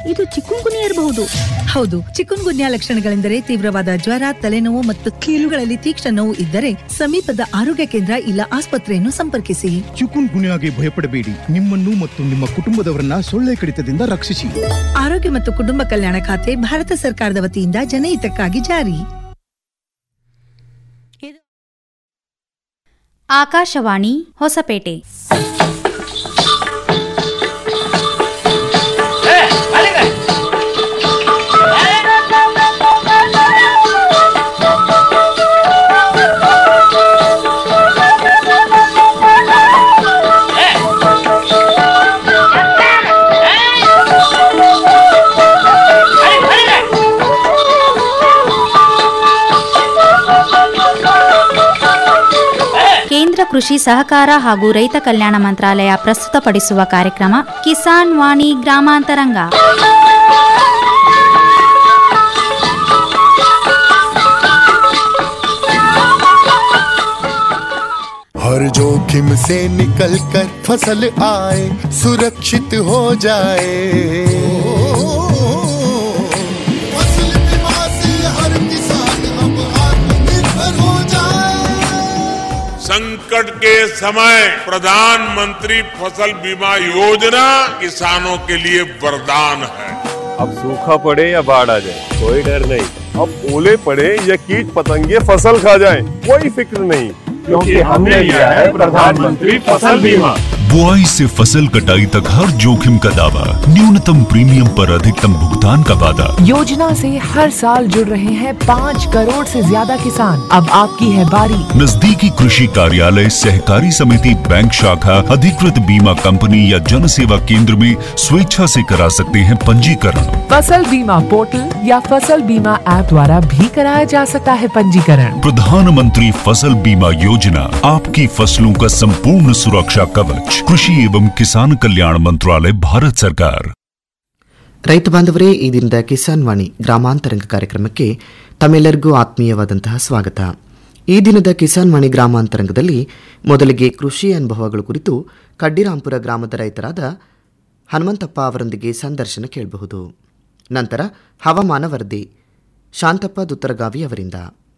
ಇದು ಚಿಕ್ಕುನ್ಗುನಿ ಇರಬಹುದು ಹೌದು ಚಿಕನ್ ಗುನ್ಯಾ ಲಕ್ಷಣಗಳೆಂದರೆ ತೀವ್ರವಾದ ಜ್ವರ ತಲೆನೋವು ಮತ್ತು ಕೀಲುಗಳಲ್ಲಿ ತೀಕ್ಷ್ಣ ನೋವು ಇದ್ದರೆ ಸಮೀಪದ ಆರೋಗ್ಯ ಕೇಂದ್ರ ಇಲ್ಲ ಆಸ್ಪತ್ರೆಯನ್ನು ಸಂಪರ್ಕಿಸಿ ಚಿಕುನ್ ಗುನ್ಯಾಗೆ ಭಯಪಡಬೇಡಿ ನಿಮ್ಮನ್ನು ಮತ್ತು ನಿಮ್ಮ ಕುಟುಂಬದವರನ್ನ ಸೊಳ್ಳೆ ಕಡಿತದಿಂದ ರಕ್ಷಿಸಿ ಆರೋಗ್ಯ ಮತ್ತು ಕುಟುಂಬ ಕಲ್ಯಾಣ ಖಾತೆ ಭಾರತ ಸರ್ಕಾರದ ವತಿಯಿಂದ ಜನಹಿತಕ್ಕಾಗಿ ಜಾರಿ ಆಕಾಶವಾಣಿ ಹೊಸಪೇಟೆ ಕೇಂದ್ರ ಕೃಷಿ ಸಹಕಾರ ಹಾಗೂ ರೈತ ಕಲ್ಯಾಣ ಮಂತ್ರಾಲಯ ಪ್ರಸ್ತುತಪಡಿಸುವ ಕಾರ್ಯಕ್ರಮ ಕಿಸಾನ್ ವಾಣಿ ಗ್ರಾಮಾಂತರಂಗ हर जोखिम से निकल कर फसल आए सुरक्षित हो जाए फसल बीमा से हर किसान अब आत्मनिर्भर हो जाए संकट के समय प्रधानमंत्री फसल बीमा योजना किसानों के लिए वरदान है अब सूखा पड़े या बाढ़ आ जाए कोई डर नहीं अब ओले पड़े या कीट पतंगे फसल खा जाए कोई फिक्र नहीं क्योंकि हमने लिया है प्रधानमंत्री फसल बीमा बुआई से फसल कटाई तक हर जोखिम का दावा न्यूनतम प्रीमियम पर अधिकतम भुगतान का वादा योजना से हर साल जुड़ रहे हैं पाँच करोड़ से ज्यादा किसान अब आपकी है बारी नजदीकी कृषि कार्यालय सहकारी समिति बैंक शाखा अधिकृत बीमा कंपनी या जन सेवा केंद्र में स्वेच्छा से करा सकते हैं पंजीकरण फसल बीमा पोर्टल या फसल बीमा ऐप द्वारा भी कराया जा सकता है पंजीकरण प्रधानमंत्री फसल बीमा योजना आपकी फसलों का संपूर्ण सुरक्षा कवच कृषि एवं किसान कल्याण मंत्रालय भारत सरकार ರೈತ ಬಾಂಧವರೇ ಈ ದಿನದ ಕಿಸಾನ್ ವಾಣಿ ಗ್ರಾಮಾಂತರಂಗ ಕಾರ್ಯಕ್ರಮಕ್ಕೆ ತಮ್ಮೆಲ್ಲರಿಗೂ ಆತ್ಮೀಯವಾದಂತಹ ಸ್ವಾಗತ ಈ ದಿನದ ಕಿಸಾನ್ ವಾಣಿ ಗ್ರಾಮಾಂತರಂಗದಲ್ಲಿ ಮೊದಲಿಗೆ ಕೃಷಿ ಅನುಭವಗಳ ಕುರಿತು ಕಡ್ಡಿರಾಂಪುರ ಗ್ರಾಮದ ರೈತರಾದ ಹನುಮಂತಪ್ಪ ಅವರೊಂದಿಗೆ ಸಂದರ್ಶನ ಕೇಳಬಹುದು ನಂತರ ಹವಾಮಾನ ವರದಿ ಶಾಂತಪ್ಪ ದುತ್ತರಗಾವಿ ಅವರಿಂದ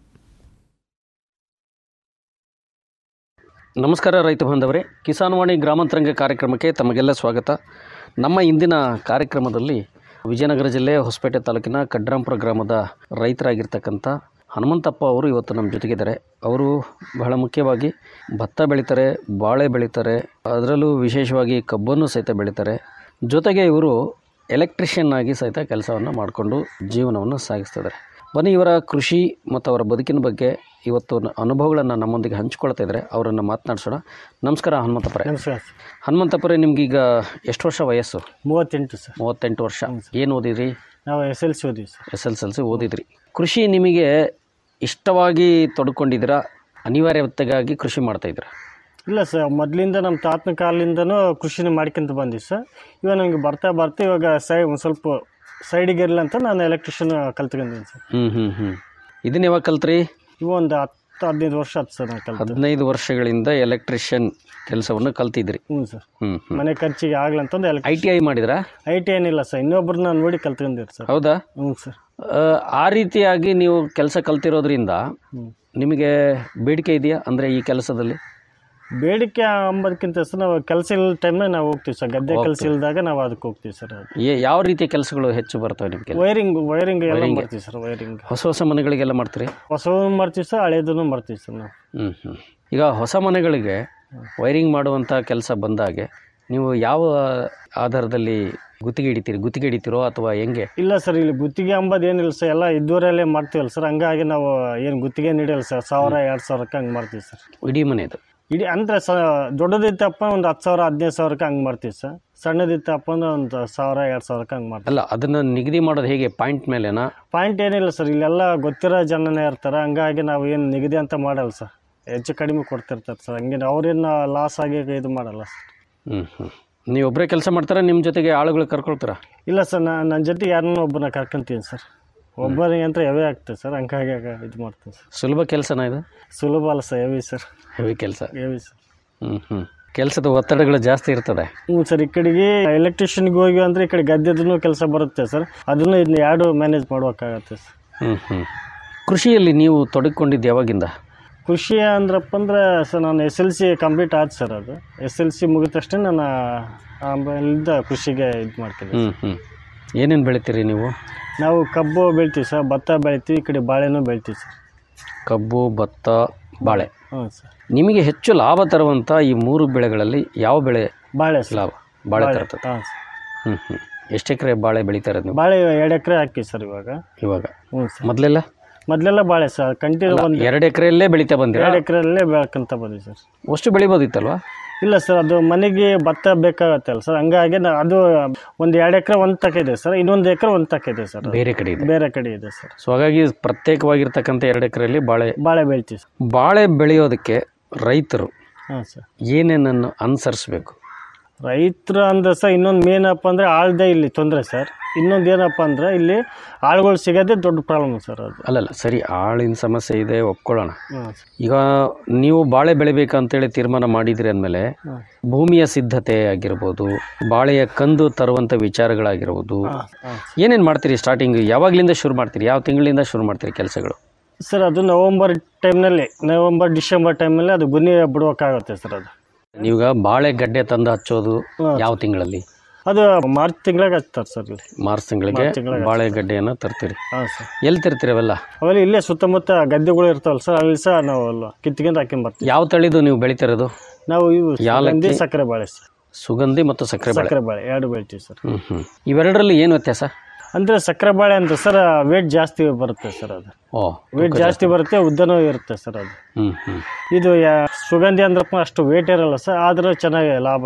ನಮಸ್ಕಾರ ರೈತ ಬಾಂಧವರೇ ಕಿಸಾನ್ ವಾಣಿ ಗ್ರಾಮಾಂತರಂಗ ಕಾರ್ಯಕ್ರಮಕ್ಕೆ ತಮಗೆಲ್ಲ ಸ್ವಾಗತ ನಮ್ಮ ಇಂದಿನ ಕಾರ್ಯಕ್ರಮದಲ್ಲಿ ವಿಜಯನಗರ ಜಿಲ್ಲೆ ಹೊಸಪೇಟೆ ತಾಲೂಕಿನ ಕಡ್ರಾಂಪುರ ಗ್ರಾಮದ ರೈತರಾಗಿರ್ತಕ್ಕಂಥ ಹನುಮಂತಪ್ಪ ಅವರು ಇವತ್ತು ನಮ್ಮ ಜೊತೆಗಿದ್ದಾರೆ ಅವರು ಬಹಳ ಮುಖ್ಯವಾಗಿ ಭತ್ತ ಬೆಳೀತಾರೆ ಬಾಳೆ ಬೆಳೀತಾರೆ ಅದರಲ್ಲೂ ವಿಶೇಷವಾಗಿ ಕಬ್ಬನ್ನು ಸಹಿತ ಬೆಳೀತಾರೆ ಜೊತೆಗೆ ಇವರು ಎಲೆಕ್ಟ್ರಿಷಿಯನ್ ಆಗಿ ಸಹಿತ ಕೆಲಸವನ್ನು ಮಾಡಿಕೊಂಡು ಜೀವನವನ್ನು ಸಾಗಿಸ್ತಿದ್ದಾರೆ ಬನ್ನಿ ಇವರ ಕೃಷಿ ಮತ್ತು ಅವರ ಬದುಕಿನ ಬಗ್ಗೆ ಇವತ್ತು ನ- ಅನುಭವಗಳನ್ನು ನಮ್ಮೊಂದಿಗೆ ಹಂಚ್ಕೊಳ್ತಾ ಇದ್ದಾರೆ ಅವರನ್ನು ಮಾತನಾಡಿಸೋಣ ನಮಸ್ಕಾರ ಹನುಮಂತಪ್ಪರೇ ನಮಸ್ಕಾರ ಹನುಮಂತಪ್ಪರೇ ನಿಮ್ಗೀಗ ಎಷ್ಟು ವರ್ಷ ವಯಸ್ಸು ಮೂವತ್ತೆಂಟು ಸರ್ ಮೂವತ್ತೆಂಟು ವರ್ಷ ಏನು ಓದಿದ್ರಿ ನಾವು ಎಸ್ ಎಲ್ ಸಿ ಓದಿವಿ sir S L L C ಓದಿದ್ರಿ ಕೃಷಿ ನಿಮಗೆ ಇಷ್ಟವಾಗಿ ತೊಡ್ಕೊಂಡಿದ್ದೀರಾ ಅನಿವಾರ್ಯತೆಗಾಗಿ ಕೃಷಿ ಮಾಡ್ತಾಯಿದ್ದೀರಾ ಇಲ್ಲ ಸರ್ ಮೊದಲಿಂದ ನಮ್ಮ ತಾತನ ಕಾಲದಿಂದನೂ ಕೃಷಿನ ಮಾಡ್ಕೊಂತ ಬಂದಿವಿ ಸರ್ ಇವಾಗ ನನಗೆ ಬರ್ತಾ ಬರ್ತಾ ಇವಾಗ ಸೈ ಒಂದು ಸ್ವಲ್ಪ ಸೈಡಿಗೆ ಇರಲಿ ಅಂತ ನಾನು ಎಲೆಕ್ಟ್ರಿಷಿಯನ್ ಕಲ್ತ್ಕೊಂಡಿದ್ದೀನಿ ಸರ್ ಹ್ಞೂ ಹ್ಞೂ ಹ್ಞೂ ಇದನ್ನ ಯಾವಾಗ ಕಲ್ತ್ರಿ ಇವು ಒಂದು ಹತ್ತು ಹದಿನೈದು ವರ್ಷ ಆಯ್ತು ಸರ್ ನಾನು ಕಲ್ತು ಹದಿನೈದು ವರ್ಷಗಳಿಂದ ಎಲೆಕ್ಟ್ರಿಷಿಯನ್ ಕೆಲಸವನ್ನು ಕಲ್ತಿದ್ರಿ ಹ್ಞೂ ಸರ್ ಹ್ಞೂ ಹ್ಞೂ ಮನೆ ಖರ್ಚಿಗೆ ಆಗ್ಲಂತಂದು ಎಲೆಕ್ಟ್ ಐ ಟಿ ಐ ಮಾಡಿದ್ರಾ ಐ ಟಿ ಏನಿಲ್ಲ ಸರ್ ಇನ್ನೊಬ್ರನ್ನ ನೋಡಿ ಕಲ್ತ್ಕೊಂಡಿರಿ ಸರ್ ಹೌದಾ ಹ್ಞೂ ಸರ್ ಆ, ಆ ರೀತಿಯಾಗಿ ನೀವು ಕೆಲಸ ಕಲ್ತಿರೋದ್ರಿಂದ ನಿಮಗೆ ಬೇಡಿಕೆ ಇದೆಯಾ ಅಂದರೆ ಈ ಕೆಲಸದಲ್ಲಿ ಬೇಡಿಕೆ ಅಂಬೋದಕ್ಕಿಂತ ಸರ್ ನಾವು ಕೆಲಸ ಇಲ್ಲ ಟೈಮ್ನಾಗ ನಾವು ಹೋಗ್ತೀವಿ ಸರ್ ಗದ್ದೆ ಕೆಲಸ ಹೋಗ್ತೀವಿ. ಇಲ್ದಾಗ ನಾವು ಅದಕ್ಕೆ ಹೋಗ್ತೀವಿ ಸರ್ ಏ- ಯಾವ ರೀತಿಯ ಕೆಲಸಗಳು ಹೆಚ್ಚು ಬರ್ತವೆ ನಿಮಗೆ ವೈರಿಂಗ್ ವೈರಿಂಗ್ ಎಲ್ಲ Wiring. ಮಾಡ್ತೀವಿ ಸರ್ ವೈರಿಂಗ್ ಹೊಸ ಹೊಸ ಮನೆಗಳಿಗೆಲ್ಲ ಮಾಡ್ತೀರಿ ಹೊಸವು ಮಾಡ್ತೀವಿ ಸರ್ ಹಳೇದನ್ನು ಮಾಡ್ತೀವಿ ಸರ್ ನಾವು ಹ್ಞೂ ಹ್ಞೂ ಈಗ ಹೊಸ ಮನೆಗಳಿಗೆ ವೈರಿಂಗ್ ಮಾಡುವಂಥ ಕೆಲಸ ಬಂದಾಗೆ ನೀವು ಯಾವ ಆಧಾರದಲ್ಲಿ ಗುತ್ತಿಗೆ ಹಿಡಿತೀರಿ ಗುತ್ತಿಗೆ ಹಿಡಿತೀರೋ ಅಥವಾ ಹೆಂಗೆ ಇಲ್ಲ ಸರ್ ಇಲ್ಲಿ ಗುತ್ತಿಗೆ ಅಂಬೋದು ಏನಿಲ್ಲ ಸರ್ ಎಲ್ಲ ಇದ್ದೂರಲ್ಲೇ ಮಾಡ್ತೀವಲ್ಲ ಸರ್ ಹಂಗಾಗಿ ನಾವು ಏನು ಗುತ್ತಿಗೆ ನೀಡಿಲ್ಲ ಸರ್ ಸಾವಿರ ಎರಡು ಸಾವಿರಕ್ಕೆ ಹಂಗೆ ಮಾಡ್ತೀವಿ ಸರ್ ಇಡೀ ಮನೆದು ಇಡೀ ಅಂದರೆ ಸ ದೊಡ್ಡದಿತ್ತಪ್ಪ ಒಂದು ಹತ್ತು ಸಾವಿರ ಹದಿನೈದು ಸಾವಿರಕ್ಕೆ ಹಂಗೆ ಮಾಡ್ತೀವಿ ಸರ್ ಸಣ್ಣದಿತ್ತಪ್ಪ ಅಂದ್ರೆ ಒಂದು ಸಾವಿರ ಎರಡು ಸಾವಿರಕ್ಕೆ ಹಂಗೆ ಮಾಡ್ತೀವಿ ಅಲ್ಲ ಅದನ್ನು ನಿಗದಿ ಮಾಡೋದು ಹೇಗೆ ಪಾಯಿಂಟ್ ಮೇಲೆನಾ ಪಾಯಿಂಟ್ ಏನಿಲ್ಲ ಸರ್ ಇಲ್ಲೆಲ್ಲ ಗೊತ್ತಿರೋ ಜನನೇ ಇರ್ತಾರೆ ಹಂಗಾಗಿ ನಾವು ಏನು ನಿಗದಿ ಅಂತ ಮಾಡಲ್ಲ ಸರ್ ಹೆಚ್ಚು ಕಡಿಮೆ ಕೊಡ್ತಿರ್ತಾರೆ ಸರ್ ಹಂಗೆ ಅವ್ರೇನು ಲಾಸ್ ಆಗಿ ಇದು ಮಾಡಲ್ಲ ಸರ್ ಹ್ಞೂ ಹ್ಞೂ ನೀವು ಒಬ್ಬರೇ ಕೆಲಸ ಮಾಡ್ತಾರಾ ನಿಮ್ಮ ಜೊತೆಗೆ ಆಳುಗಳು ಕರ್ಕೊಳ್ತೀರಾ ಇಲ್ಲ ಸರ್ ನಾನು ನನ್ನ ಜೊತೆಗೆ ಯಾರನ್ನೂ ಒಬ್ಬನ ಕರ್ಕೊಂತೀನಿ ಸರ್ ಒಬ್ಬನಿಗೆ ಅಂತ ಹೆವಿ ಆಗ್ತದೆ ಸರ್ ಹಂಗಾಗಿ ಇದು ಮಾಡ್ತೀನಿ ಸರ್ ಸುಲಭ ಕೆಲಸನ ಇದು ಸುಲಭ ಅಲ್ಲ ಸರ್ ಹೆವಿ ಸರ್ ಹೆವಿ ಕೆಲಸ ಹೆವಿ ಸರ್ ಹ್ಞೂ ಹ್ಞೂ ಕೆಲಸದ ಒತ್ತಡಗಳು ಜಾಸ್ತಿ ಇರ್ತದೆ ಹ್ಞೂ ಸರ್ ಈ ಕಡೆಗೆ ಎಲೆಕ್ಟ್ರಿಷಿಯನ್ಗೆ ಹೋಗಿ ಅಂದರೆ ಈ ಕಡೆ ಗದ್ದೆದೂ ಕೆಲಸ ಬರುತ್ತೆ ಸರ್ ಅದನ್ನು ಇದನ್ನ ಎರಡು ಮ್ಯಾನೇಜ್ ಮಾಡ್ಬೇಕಾಗತ್ತೆ ಸರ್ ಹ್ಞೂ ಹ್ಞೂ ಕೃಷಿಯಲ್ಲಿ ನೀವು ತೊಡಗಿಕೊಂಡಿದ್ದು ಯಾವಾಗಿಂದ ಕೃಷಿ ಅಂದ್ರಪ್ಪ ಅಂದ್ರೆ ಸರ್ ನಾನು ಎಸ್ ಎಲ್ ಸಿ ಕಂಪ್ಲೀಟ್ ಆಯ್ತು ಸರ್ ಅದು ಎಸ್ ಎಲ್ ಸಿ ಮುಗಿದ ತಕ್ಷಣ ನಾನು ಆಮೇಲಿಂದ ಕೃಷಿಗೆ ಇದು ಮಾಡ್ತೀನಿ ಹ್ಞೂ ಹ್ಞೂ ಏನೇನು ಬೆಳಿತೀರಿ ನೀವು ನಾವು ಕಬ್ಬು ಬೆಳಿತೀವಿ ಸರ್ ಭತ್ತ ಬೆಳಿತೀವಿ ಈ ಕಡೆ ಬಾಳೆನೂ ಬೆಳಿತೀವಿ ಸರ್ ಕಬ್ಬು ಭತ್ತ ಬಾಳೆ ಹ್ಞೂ ಸರ್ ನಿಮಗೆ ಹೆಚ್ಚು ಲಾಭ ತರುವಂಥ ಈ ಮೂರು ಬೆಳೆಗಳಲ್ಲಿ ಯಾವ ಬೆಳೆ ಬಾಳೆ ಸರ್ ಲಾಭ ಬಾಳೆ ಬಾಳೆ, ತರ್ತದೆ ಹಾಂ ಸರ್ ಹ್ಞೂ ಹ್ಞೂ ಎಷ್ಟು ಎಕರೆ ಬಾಳೆ ಬೆಳೀತಾರೆ ನೀವು ಬಾಳೆ ಎರಡು ಎಕರೆ ಹಾಕಿ ಸರ್ ಇವಾಗ ಇವಾಗ ಹ್ಞೂ ಸರ್ ಮೊದಲೆಲ್ಲ ಮೊದಲೆಲ್ಲ ಬಾಳೆ ಸರ್ ಕಂಟಿನ್ಯೂ ಒಂದು ಎರಡು ಎಕರೆಯಲ್ಲೇ ಬೆಳೀತಾ ಬಂದಿರಾ ಎರಡು ಎಕರೆಯಲ್ಲೇ ಬೆಳ್ಕೊಂತ ಬಂದಿವಿ ಸರ್ ಅಷ್ಟು ಬೆಳಿಬೋದಿತ್ತಲ್ವಾ ಇಲ್ಲ ಸರ್ ಅದು ಮನೆಗೆ ಭತ್ತ ಬೇಕಾಗತ್ತಲ್ಲ ಸರ್ ಹಂಗಾಗಿ ನಾ- ಅದು ಒಂದು ಎರಡು ಎಕರೆ ಒಂದು ತಕ ಇದೆ ಸರ್ ಇನ್ನೊಂದು ಎಕರೆ ಒಂದು ತಕ ಇದೆ ಸರ್ ಅದು. ಬೇರೆ ಕಡೆ ಇದೆ ಬೇರೆ ಕಡೆ ಇದೆ ಸರ್ ಸೊ ಹಾಗಾಗಿ ಪ್ರತ್ಯೇಕವಾಗಿರ್ತಕ್ಕಂಥ ಎರಡು ಎಕರೆಯಲ್ಲಿ ಬಾಳೆ ಬಾಳೆ ಬೆಳಿತೀವಿ ಸರ್ ಬಾಳೆ ಬೆಳೆಯೋದಕ್ಕೆ ರೈತರು ಹಾಂ ಸರ್ ಏನೇನನ್ನು ಅನುಸರಿಸ್ಬೇಕು ರೈತರು ಅಂದ್ರೆ ಸರ್ ಇನ್ನೊಂದು ಮೇನ್ ಅಪ್ಪ ಅಂದರೆ ಆಳ್ದೆ ಇಲ್ಲಿ ತೊಂದರೆ ಸರ್ ಇನ್ನೊಂದು ಏನಪ್ಪ ಅಂದರೆ ಇಲ್ಲಿ ಆಳುಗಳು ಸಿಗೋದೇ ದೊಡ್ಡ ಪ್ರಾಬ್ಲಮ್ ಸರ್ ಅದು ಅಲ್ಲಲ್ಲ ಸರಿ ಆಳಿನ ಸಮಸ್ಯೆ ಇದೆ ಒಪ್ಕೊಳ್ಳೋಣ ಹಾಂ ಈಗ ನೀವು ಬಾಳೆ ಬೆಳಿಬೇಕಂತೇಳಿ ತೀರ್ಮಾನ ಮಾಡಿದ್ರಿ ಅಂದಮೇಲೆ ಹಾಂ. ಭೂಮಿಯ ಸಿದ್ಧತೆ ಆಗಿರ್ಬೋದು ಬಾಳೆಯ ಕಂದು ತರುವಂಥ ವಿಚಾರಗಳಾಗಿರ್ಬೋದು ಹಾಂ. ಏನೇನು ಮಾಡ್ತೀರಿ ಸ್ಟಾರ್ಟಿಂಗ್ ಯಾವಾಗಲಿಂದ ಶುರು ಮಾಡ್ತೀರಿ ಯಾವ ತಿಂಗಳಿಂದ ಶುರು ಮಾಡ್ತೀರಿ ಕೆಲಸಗಳು ಸರ್ ಅದು ನವಂಬರ್ ಟೈಮ್ನಲ್ಲಿ ನವಂಬರ್ ಡಿಸೆಂಬರ್ ಟೈಮ್ನಲ್ಲಿ ಅದು ಗುನ್ನಿ ಬಿಡ್ಬೇಕಾಗುತ್ತೆ ಸರ್ ಅದು ನೀವೀಗ ಬಾಳೆ ಗಡ್ಡೆ ತಂದು ಹಚ್ಚೋದು ಹಾಂ. ಯಾವ ತಿಂಗಳಲ್ಲಿ ಅದು ಮಾರ್ಚ್ ತಿಂಗಳಾಗ ಹಚ್ತಾರೆ ಸರ್ ಇಲ್ಲಿ ಮಾರ್ಚ್ ತಿಂಗಳಿಗೆ ಮಾರ್ಚ್ ತಿಂಗಳಿಗೆ ಬಾಳೆ ಗಡ್ಡೆಯನ್ನು ತರ್ತೀರಿ ಹಾಂ ಸರ್ ಎಲ್ಲಿ ತರ್ತೀರಿ ಅವೆಲ್ಲ ಆಮೇಲೆ ಇಲ್ಲೇ ಸುತ್ತಮುತ್ತ ಗದ್ದೆಗಳು ಇರ್ತಾವಲ್ಲ ಸರ್ ಅಲ್ಲಿ ಸಹ ನಾವು ಅಲ್ಲ ಕಿತ್ಕೊಂಡು ಹಾಕೊಂಡ್ ಬರ್ತೀವಿ ಯಾವ ತಳಿದು ನೀವು ಬೆಳಿತಿರೋದು ನಾವು ಇವು ಯಾಲಕ್ಕಿ? ಸುಗಂಧಿ ಸಕ್ಕರೆ ಬಾಳೆ ಸರ್ ಸುಗಂಧಿ ಮತ್ತು ಸಕ್ಕರೆ ಬಾಳೆ ಸಕ್ಕರೆ ಬಾಳೆ ಎರಡು ಬೆಳಿತೀವಿ ಸರ್ ಹ್ಞೂ ಹ್ಞೂ ಇವೆರಡರಲ್ಲಿ ಏನು ವ್ಯತ್ಯಾಸ ಅಂದ್ರೆ ಸಕ್ಕರೆ ಬಾಳೆ ಅಂತ ಸರ್ ವೇಟ್ ಜಾಸ್ತಿ ಬರುತ್ತೆ ಸರ್ ಅದು ಓ ವೇಟ್ ಜಾಸ್ತಿ ಬರುತ್ತೆ ಉದ್ದನೂ ಇರುತ್ತೆ ಸರ್ ಅದು ಹ್ಞೂ ಹ್ಞೂ ಇದು ಯಾ- ಸುಗಂಧಿ ಅಂದ್ರಪ್ಪ ಅಷ್ಟು ವೇಟ್ ಇರಲ್ಲ ಸರ್ ಆದ್ರೆ ಚೆನ್ನಾಗಿ ಲಾಭ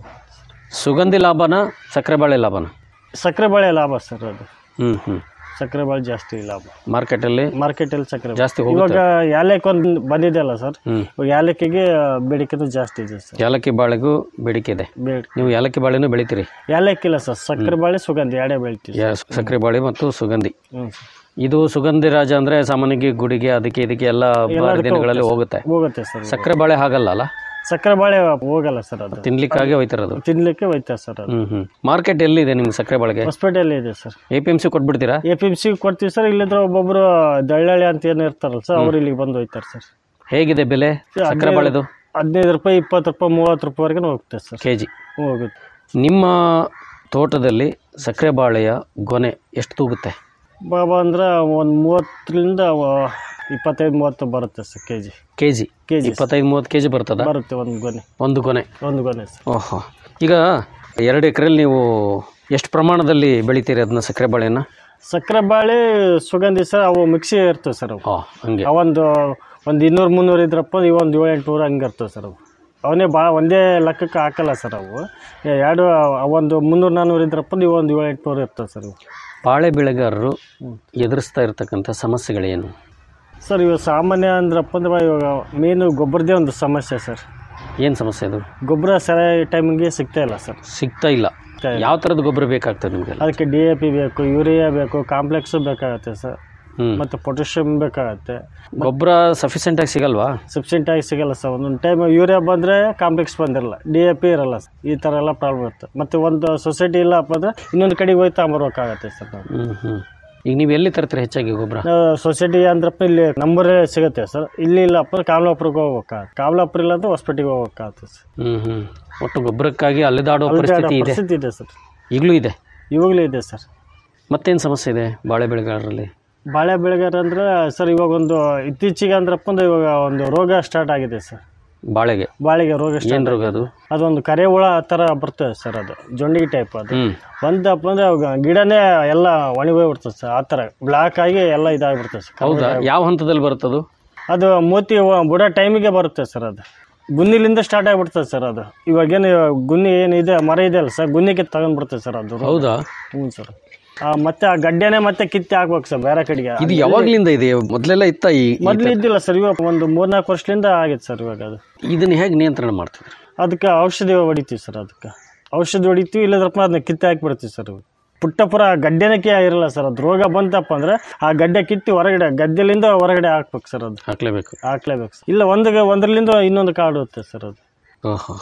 ಸುಗಂಧಿ ಲಾಭನ ಸಕ್ಕರೆ ಬಾಳೆ ಲಾಭನ ಸಕ್ಕರೆ ಬಾಳೆ ಲಾಭ ಸರ್ ಅದು ಹ್ಞೂ ಹ್ಞೂ ಸಕ್ಕರೆ ಬಾಳೆ ಜಾಸ್ತಿ ಲಾಭ ಮಾರ್ಕೆಟಲ್ಲಿ ಮಾರ್ಕೆಟಲ್ಲಿ ಸಕ್ಕರೆ ಜಾಸ್ತಿ ಇವಾಗ ಹೋಗುತ್ತೆ ಯಾಲಕ್ಕಿ ಒಂದು ಬಂದಿದೆಯಲ್ಲ ಸರ್ ಹ್ಞೂ ಇವಾಗ ಯಾಲಕ್ಕಿಗೆ ಬೇಡಿಕೆನೂ ಜಾಸ್ತಿ ಇದೆ ಸರ್ ಏಲಕ್ಕಿ ಬಾಳೆಗೂ ಬೇಡಿಕೆ ಇದೆ ಬೇಡ ನೀವು ಏಲಕ್ಕಿ ಬಾಳೆನೂ ಬೆಳಿತೀರಿ ಯಾಲಕ್ಕಿ ಇಲ್ಲ ಸರ್ ಸಕ್ಕರೆ ಬಾಳೆ ಸುಗಂಧಿ ಎರಡೇ ಬೆಳಿತೀವಿ ಯಾ- ಸಕ್ಕರೆ ಬಾಳೆ ಮತ್ತು ಸುಗಂಧಿ ಹ್ಞೂ ಸರ್ ಇದು ಸುಗಂಧಿ ರಾಜ ಅಂದ್ರೆ ಸಾಮಾನ್ಯವಾಗಿ ಗುಡಿಗೆ ಅದಕ್ಕೆ ಇದಕ್ಕೆ ಎಲ್ಲ ಎಲ್ಲದಕ್ಕೂ ದಿನಗಳಲ್ಲಿ ಹೋಗುತ್ತೆ ಹೋಗುತ್ತೆ ಹೋಗುತ್ತೆ ಸರ್ ಸಕ್ಕರೆ ಬಾಳೆ ಹಾಗಲ್ಲ ಅಲ್ಲ ಸಕ್ಕರೆ ಬಾಳೆ ಹೋಗಲ್ಲ ಸರ್ ಅದು ತಿನ್ಲಿಕ್ಕಾಗೆ ಹೋಯ್ತಿರೋದು ತಿನ್ಲಿಕ್ಕೆ ಹೋಯ್ತಾರೆ ಸರ್ ಅದು ಹ್ಮ್ ಹ್ಮ್ ಮಾರ್ಕೆಟ್ ಎಲ್ಲಿದೆ ನಿಮ್ಗೆ ಸಕ್ಕರೆ ಬಾಳೆಗೆ ಹಾಸ್ಪಿಟಲ್ ಇದೆ sir A P M C ಕೊಟ್ಬಿಡ್ತೀರಾ ಎ ಪಿ ಎಮ್ ಸಿ ಕೊಡ್ತೀವಿ ಸರ್ ಇಲ್ಲಿದ್ರೆ ಒಬ್ಬೊಬ್ರು ದಳ್ಳಾಳಿ ಅಂತ ಏನು ಇರ್ತಾರಲ್ಲ ಸರ್ ಅವ್ರು ಇಲ್ಲಿಗೆ ಬಂದು ಹೋಯ್ತಾರೆ ಸರ್ ಹೇಗಿದೆ ಬೆಲೆ ಸಕ್ಕರೆ ಬಾಳೆದು ಹದಿನೈದು ರೂಪಾಯಿ ಇಪ್ಪತ್ತು ರೂಪಾಯಿ ಮೂವತ್ತು ರೂಪಾಯಿವರೆಗೂ ಹೋಗುತ್ತೆ ಸರ್ ಕೆ ಜಿ ಹೋಗುತ್ತೆ ನಿಮ್ಮ ತೋಟದಲ್ಲಿ ಸಕ್ಕರೆ ಬಾಳೆಯ ಗೊನೆ ಎಷ್ಟು ತೂಗುತ್ತೆ ಬಾಬಾ ಅಂದ್ರೆ ಒಂದು ಮೂವತ್ತರಿಂದ ಇಪ್ಪತ್ತೈದು ಮೂವತ್ತು ಬರುತ್ತೆ sir K G K G K G ಇಪ್ಪತ್ತೈದು ಮೂವತ್ತು ಕೆ ಜಿ ಬರ್ತದ ಬರುತ್ತೆ ಒಂದು ಗೊನೆ ಒಂದು ಗೊನೆ ಒಂದು ಗೊನೆ ಸರ್ ಓಹೋ ಈಗ ಎರಡು ಎಕರೆಯಲ್ಲಿ ನೀವು ಎಷ್ಟು ಪ್ರಮಾಣದಲ್ಲಿ ಬೆಳಿತೀರಿ ಅದನ್ನ ಸಕ್ಕರೆ ಬಾಳೆನ ಸಕ್ಕರೆ ಬಾಳೆ ಸುಗಂಧಿ ಸರ್ ಅವು ಮಿಕ್ಸಿ ಇರ್ತವೆ ಸರ್ ಅವು ಹಾಂ ಹಂಗೆ ಅವೊಂದು ಒಂದು ಇನ್ನೂರು ಮುನ್ನೂರು ಇದ್ರಪ್ಪ ಇವೊಂದು ಏಳು ಎಂಟುನೂರು ಹಂಗೆ ಇರ್ತವೆ ಸರ್ ಅವು ಅವನೇ ಭಾಳ ಒಂದೇ ಲೆಕ್ಕಕ್ಕೆ ಹಾಕಲ್ಲ ಸರ್ ಅವು ಎರಡು ಒಂದು ಮುನ್ನೂರು ನಾನ್ನೂರು ಇದ್ರಪ್ಪ ಇವೊಂದು ಏಳು ಎಂಟುನೂರು ಇರ್ತವೆ ಸರ್ ಅವು ಬಾಳೆ ಬೆಳೆಗಾರರು ಎದುರಿಸ್ತಾ ಇರತಕ್ಕಂಥ ಸಮಸ್ಯೆಗಳೇನು ಸರ್ ಇವಾಗ ಸಾಮಾನ್ಯ ಅಂದ್ರಪ್ಪ ಅಂದ್ರೆ ಇವಾಗ ಮೇನು ಗೊಬ್ಬರದೇ ಒಂದು ಸಮಸ್ಯೆ ಸರ್ ಏನು ಸಮಸ್ಯೆ ಅದು ಗೊಬ್ಬರ ಸರಿಯಾಗಿ ಟೈಮಿಗೆ ಸಿಗ್ತಾ ಇಲ್ಲ ಸರ್ ಸಿಗ್ತಾ ಇಲ್ಲ ಯಾವ ಥರದ ಗೊಬ್ಬರ ಬೇಕಾಗ್ತದೆ ನಿಮಗೆಲ್ಲ ಅದಕ್ಕೆ ಡಿ ಎ ಪಿ ಬೇಕು ಯೂರಿಯಾ ಬೇಕು ಕಾಂಪ್ಲೆಕ್ಸು ಬೇಕಾಗತ್ತೆ ಸರ್ ಹ್ಮ್. ಮತ್ತು ಪೊಟ್ಯಾಷಿಯಮ್ ಬೇಕಾಗತ್ತೆ ಗೊಬ್ಬರ ಸಫಿಷಿಯೆಂಟಾಗಿ ಸಿಗಲ್ವಾ ಸಫಿಷಿಯೆಂಟ್ ಆಗಿ ಸಿಗಲ್ಲ ಸರ್ ಒಂದೊಂದು ಟೈಮ್ ಯೂರಿಯಾ ಬಂದರೆ ಕಾಂಪ್ಲೆಕ್ಸ್ ಬಂದಿರಲ್ಲ ಡಿ ಎ ಪಿ ಇರಲ್ಲ ಸರ್ ಈ ಥರ ಎಲ್ಲ ಪ್ರಾಬ್ಲಮ್ ಇರುತ್ತೆ ಮತ್ತು ಒಂದು ಸೊಸೈಟಿ ಇಲ್ಲಪ್ಪ ಅಂದ್ರೆ ಇನ್ನೊಂದು ಕಡೆಗೆ ಹೋಗಿ ತಗೊಂಬರ್ಬೇಕಾಗತ್ತೆ ಸರ್ ನಾವು ಹ್ಞೂ ಹ್ಞೂ ಈಗ ನೀವು ಎಲ್ಲಿ ತರ್ತೀರಿ ಹೆಚ್ಚಾಗಿ ಗೊಬ್ಬರ ನಾವು ಸೊಸೈಟಿ ಅಂದ್ರಪ್ಪ ಇಲ್ಲಿ ನಂಬರೇ ಸಿಗುತ್ತೆ ಸರ್ ಇಲ್ಲಿ ಇಲ್ಲಪ್ಪ ಅಂದ್ರೆ ಕಾಮಲಾಪುರಕ್ಕೆ ಹೋಗ್ಬೇಕಾಗತ್ತೆ ಕಾಮಲಾಪುರ ಇಲ್ಲ ಅಂದ್ರೆ ಹೊಸಪೇಟೆಗೆ ಹೋಗ್ಬೇಕಾಗತ್ತೆ ಸರ್ ಹ್ಞೂ ಹ್ಞೂ ಒಟ್ಟು ಗೊಬ್ಬರಕ್ಕಾಗಿ ಅಲೆದಾಡೋ ಅಲ್ದಾಡೋ ಪರಿಸ್ಥಿತಿ ಇದೆ ಪರಿಸ್ಥಿತಿ ಇದೆ ಸರ್ ಈಗಲೂ ಇದೆ ಇವಾಗಲೂ ಇದೆ ಸರ್ ಮತ್ತೇನು ಸಮಸ್ಯೆ ಇದೆ ಬಾಳೆ ಬೆಳೆಗಾರರಲ್ಲಿ ಬಾಳೆ ಬೆಳೆಗಾರ ಅಂದ್ರೆ ಸರ್ ಇವಾಗ ಒಂದು ಇತ್ತೀಚೆಗೆ ಅಂದ್ರಪ್ಪ ಅಂದ್ರೆ ಇವಾಗ ಒಂದು ರೋಗ ಸ್ಟಾರ್ಟ್ ಆಗಿದೆ ಸರ್ ಬಾಳೆಗೆ ಬಾಳೆಗೆ ರೋಗ ಏನು ಸ್ಟಾರ್ಟ್ ರೋಗ ಅದು ಅದೊಂದು ಕರೆ ಹುಳ ಥರ ಬರ್ತದೆ ಸರ್ ಅದು ಜೊಂಡಿಗೆ ಟೈಪ್ ಅದು ಹ್ಞೂ ಬಂದಪ್ಪ ಅಂದ್ರೆ ಅವಾಗ ಗಿಡನೇ ಎಲ್ಲ ಒಣಗೋಗ್ಬಿಡ್ತದೆ ಸರ್ ಆ ಥರ ಬ್ಲಾಕ್ ಆಗಿ ಎಲ್ಲ ಇದಾಗ್ಬಿಡ್ತದೆ ಸರ್ ಹೌದಾ ಯಾವ ಹಂತದಲ್ಲಿ ಬರುತ್ತದು ಅದು ಮೂತಿ ವ- ಬುಡ ಟೈಮಿಗೆ ಬರುತ್ತೆ ಸರ್ ಅದು ಗುನ್ನಿಲಿಂದ ಸ್ಟಾರ್ಟ್ ಆಗಿಬಿಡ್ತದೆ ಸರ್ ಅದು ಇವಾಗೇನು ಗುನ್ನಿ ಏನಿದೆ ಮರ ಇದೆ ಅಲ್ಲ ಸರ್ ಗುನ್ನಿಗೆ ತಗೊಂಡ್ಬಿಡ್ತದೆ ಸರ್ ಅದು ರೋಗ. ಹೌದಾ ಹ್ಞೂ ಸರ್ ಆ, ಮತ್ತೆ ಆ ಗಡ್ಡೆನೇ ಮತ್ತೆ ಕಿತ್ತಿ ಹಾಕ್ಬೇಕು ಸರ್ ಬೇರೆ ಕಡೆಗೆ ಇದು ಯಾವಾಗ್ಲಿಂದ ಇದೆ ಮೊದಲೆಲ್ಲ ಇತ್ತ ಈ ಈ ಮೊದ್ಲು ತರ- ಇದ್ದಿಲ್ಲ ಸರ್ ಇವಾಗ ಒಂದು ಮೂರ್ನಾಲ್ಕು ವರ್ಷದಿಂದ ಆಗೈತೆ ಸರ್ ಇವಾಗ ಅದು ಇದನ್ನ ಹೇಗೆ ನಿಯಂತ್ರಣ ಮಾಡ್ತಿದ್ರು ಅದಕ್ಕೆ ಔಷಧಿ ಹೊಡಿತೀವಿ ಸರ್ ಅದಕ್ಕೆ ಔಷಧಿ ಹೊಡಿತೀವಿ ಇಲ್ಲದ್ರಪ್ಪ ಅದನ್ನ ಕಿತ್ತೆ ಹಾಕ್ಬಿಡ್ತೀವಿ ಸರ್ ಪುಟ್ಟಪುರ ಗಡ್ಡೆನಕ್ಕೆ ಇರಲ್ಲ ಸರ್ ಅದು ರೋಗ ಬಂತಪ್ಪ ಅಂದ್ರೆ ಆ ಗಡ್ಡೆ ಕಿತ್ತಿ ಹೊರಗಡೆ ಗದ್ದೆಲಿಂದ ಹೊರಗಡೆ ಹಾಕ್ಬೇಕು ಸರ್ ಅದು ಹಾಕ್ಲೇಬೇಕು ಹಾಕ್ಲೇಬೇಕು ಸರ್ ಇಲ್ಲ ಒಂದು ಒಂದರಲಿಂದ ಇನ್ನೊಂದು ಕಾಡುತ್ತೆ ಸರ್ ಅದು ಓಹೋ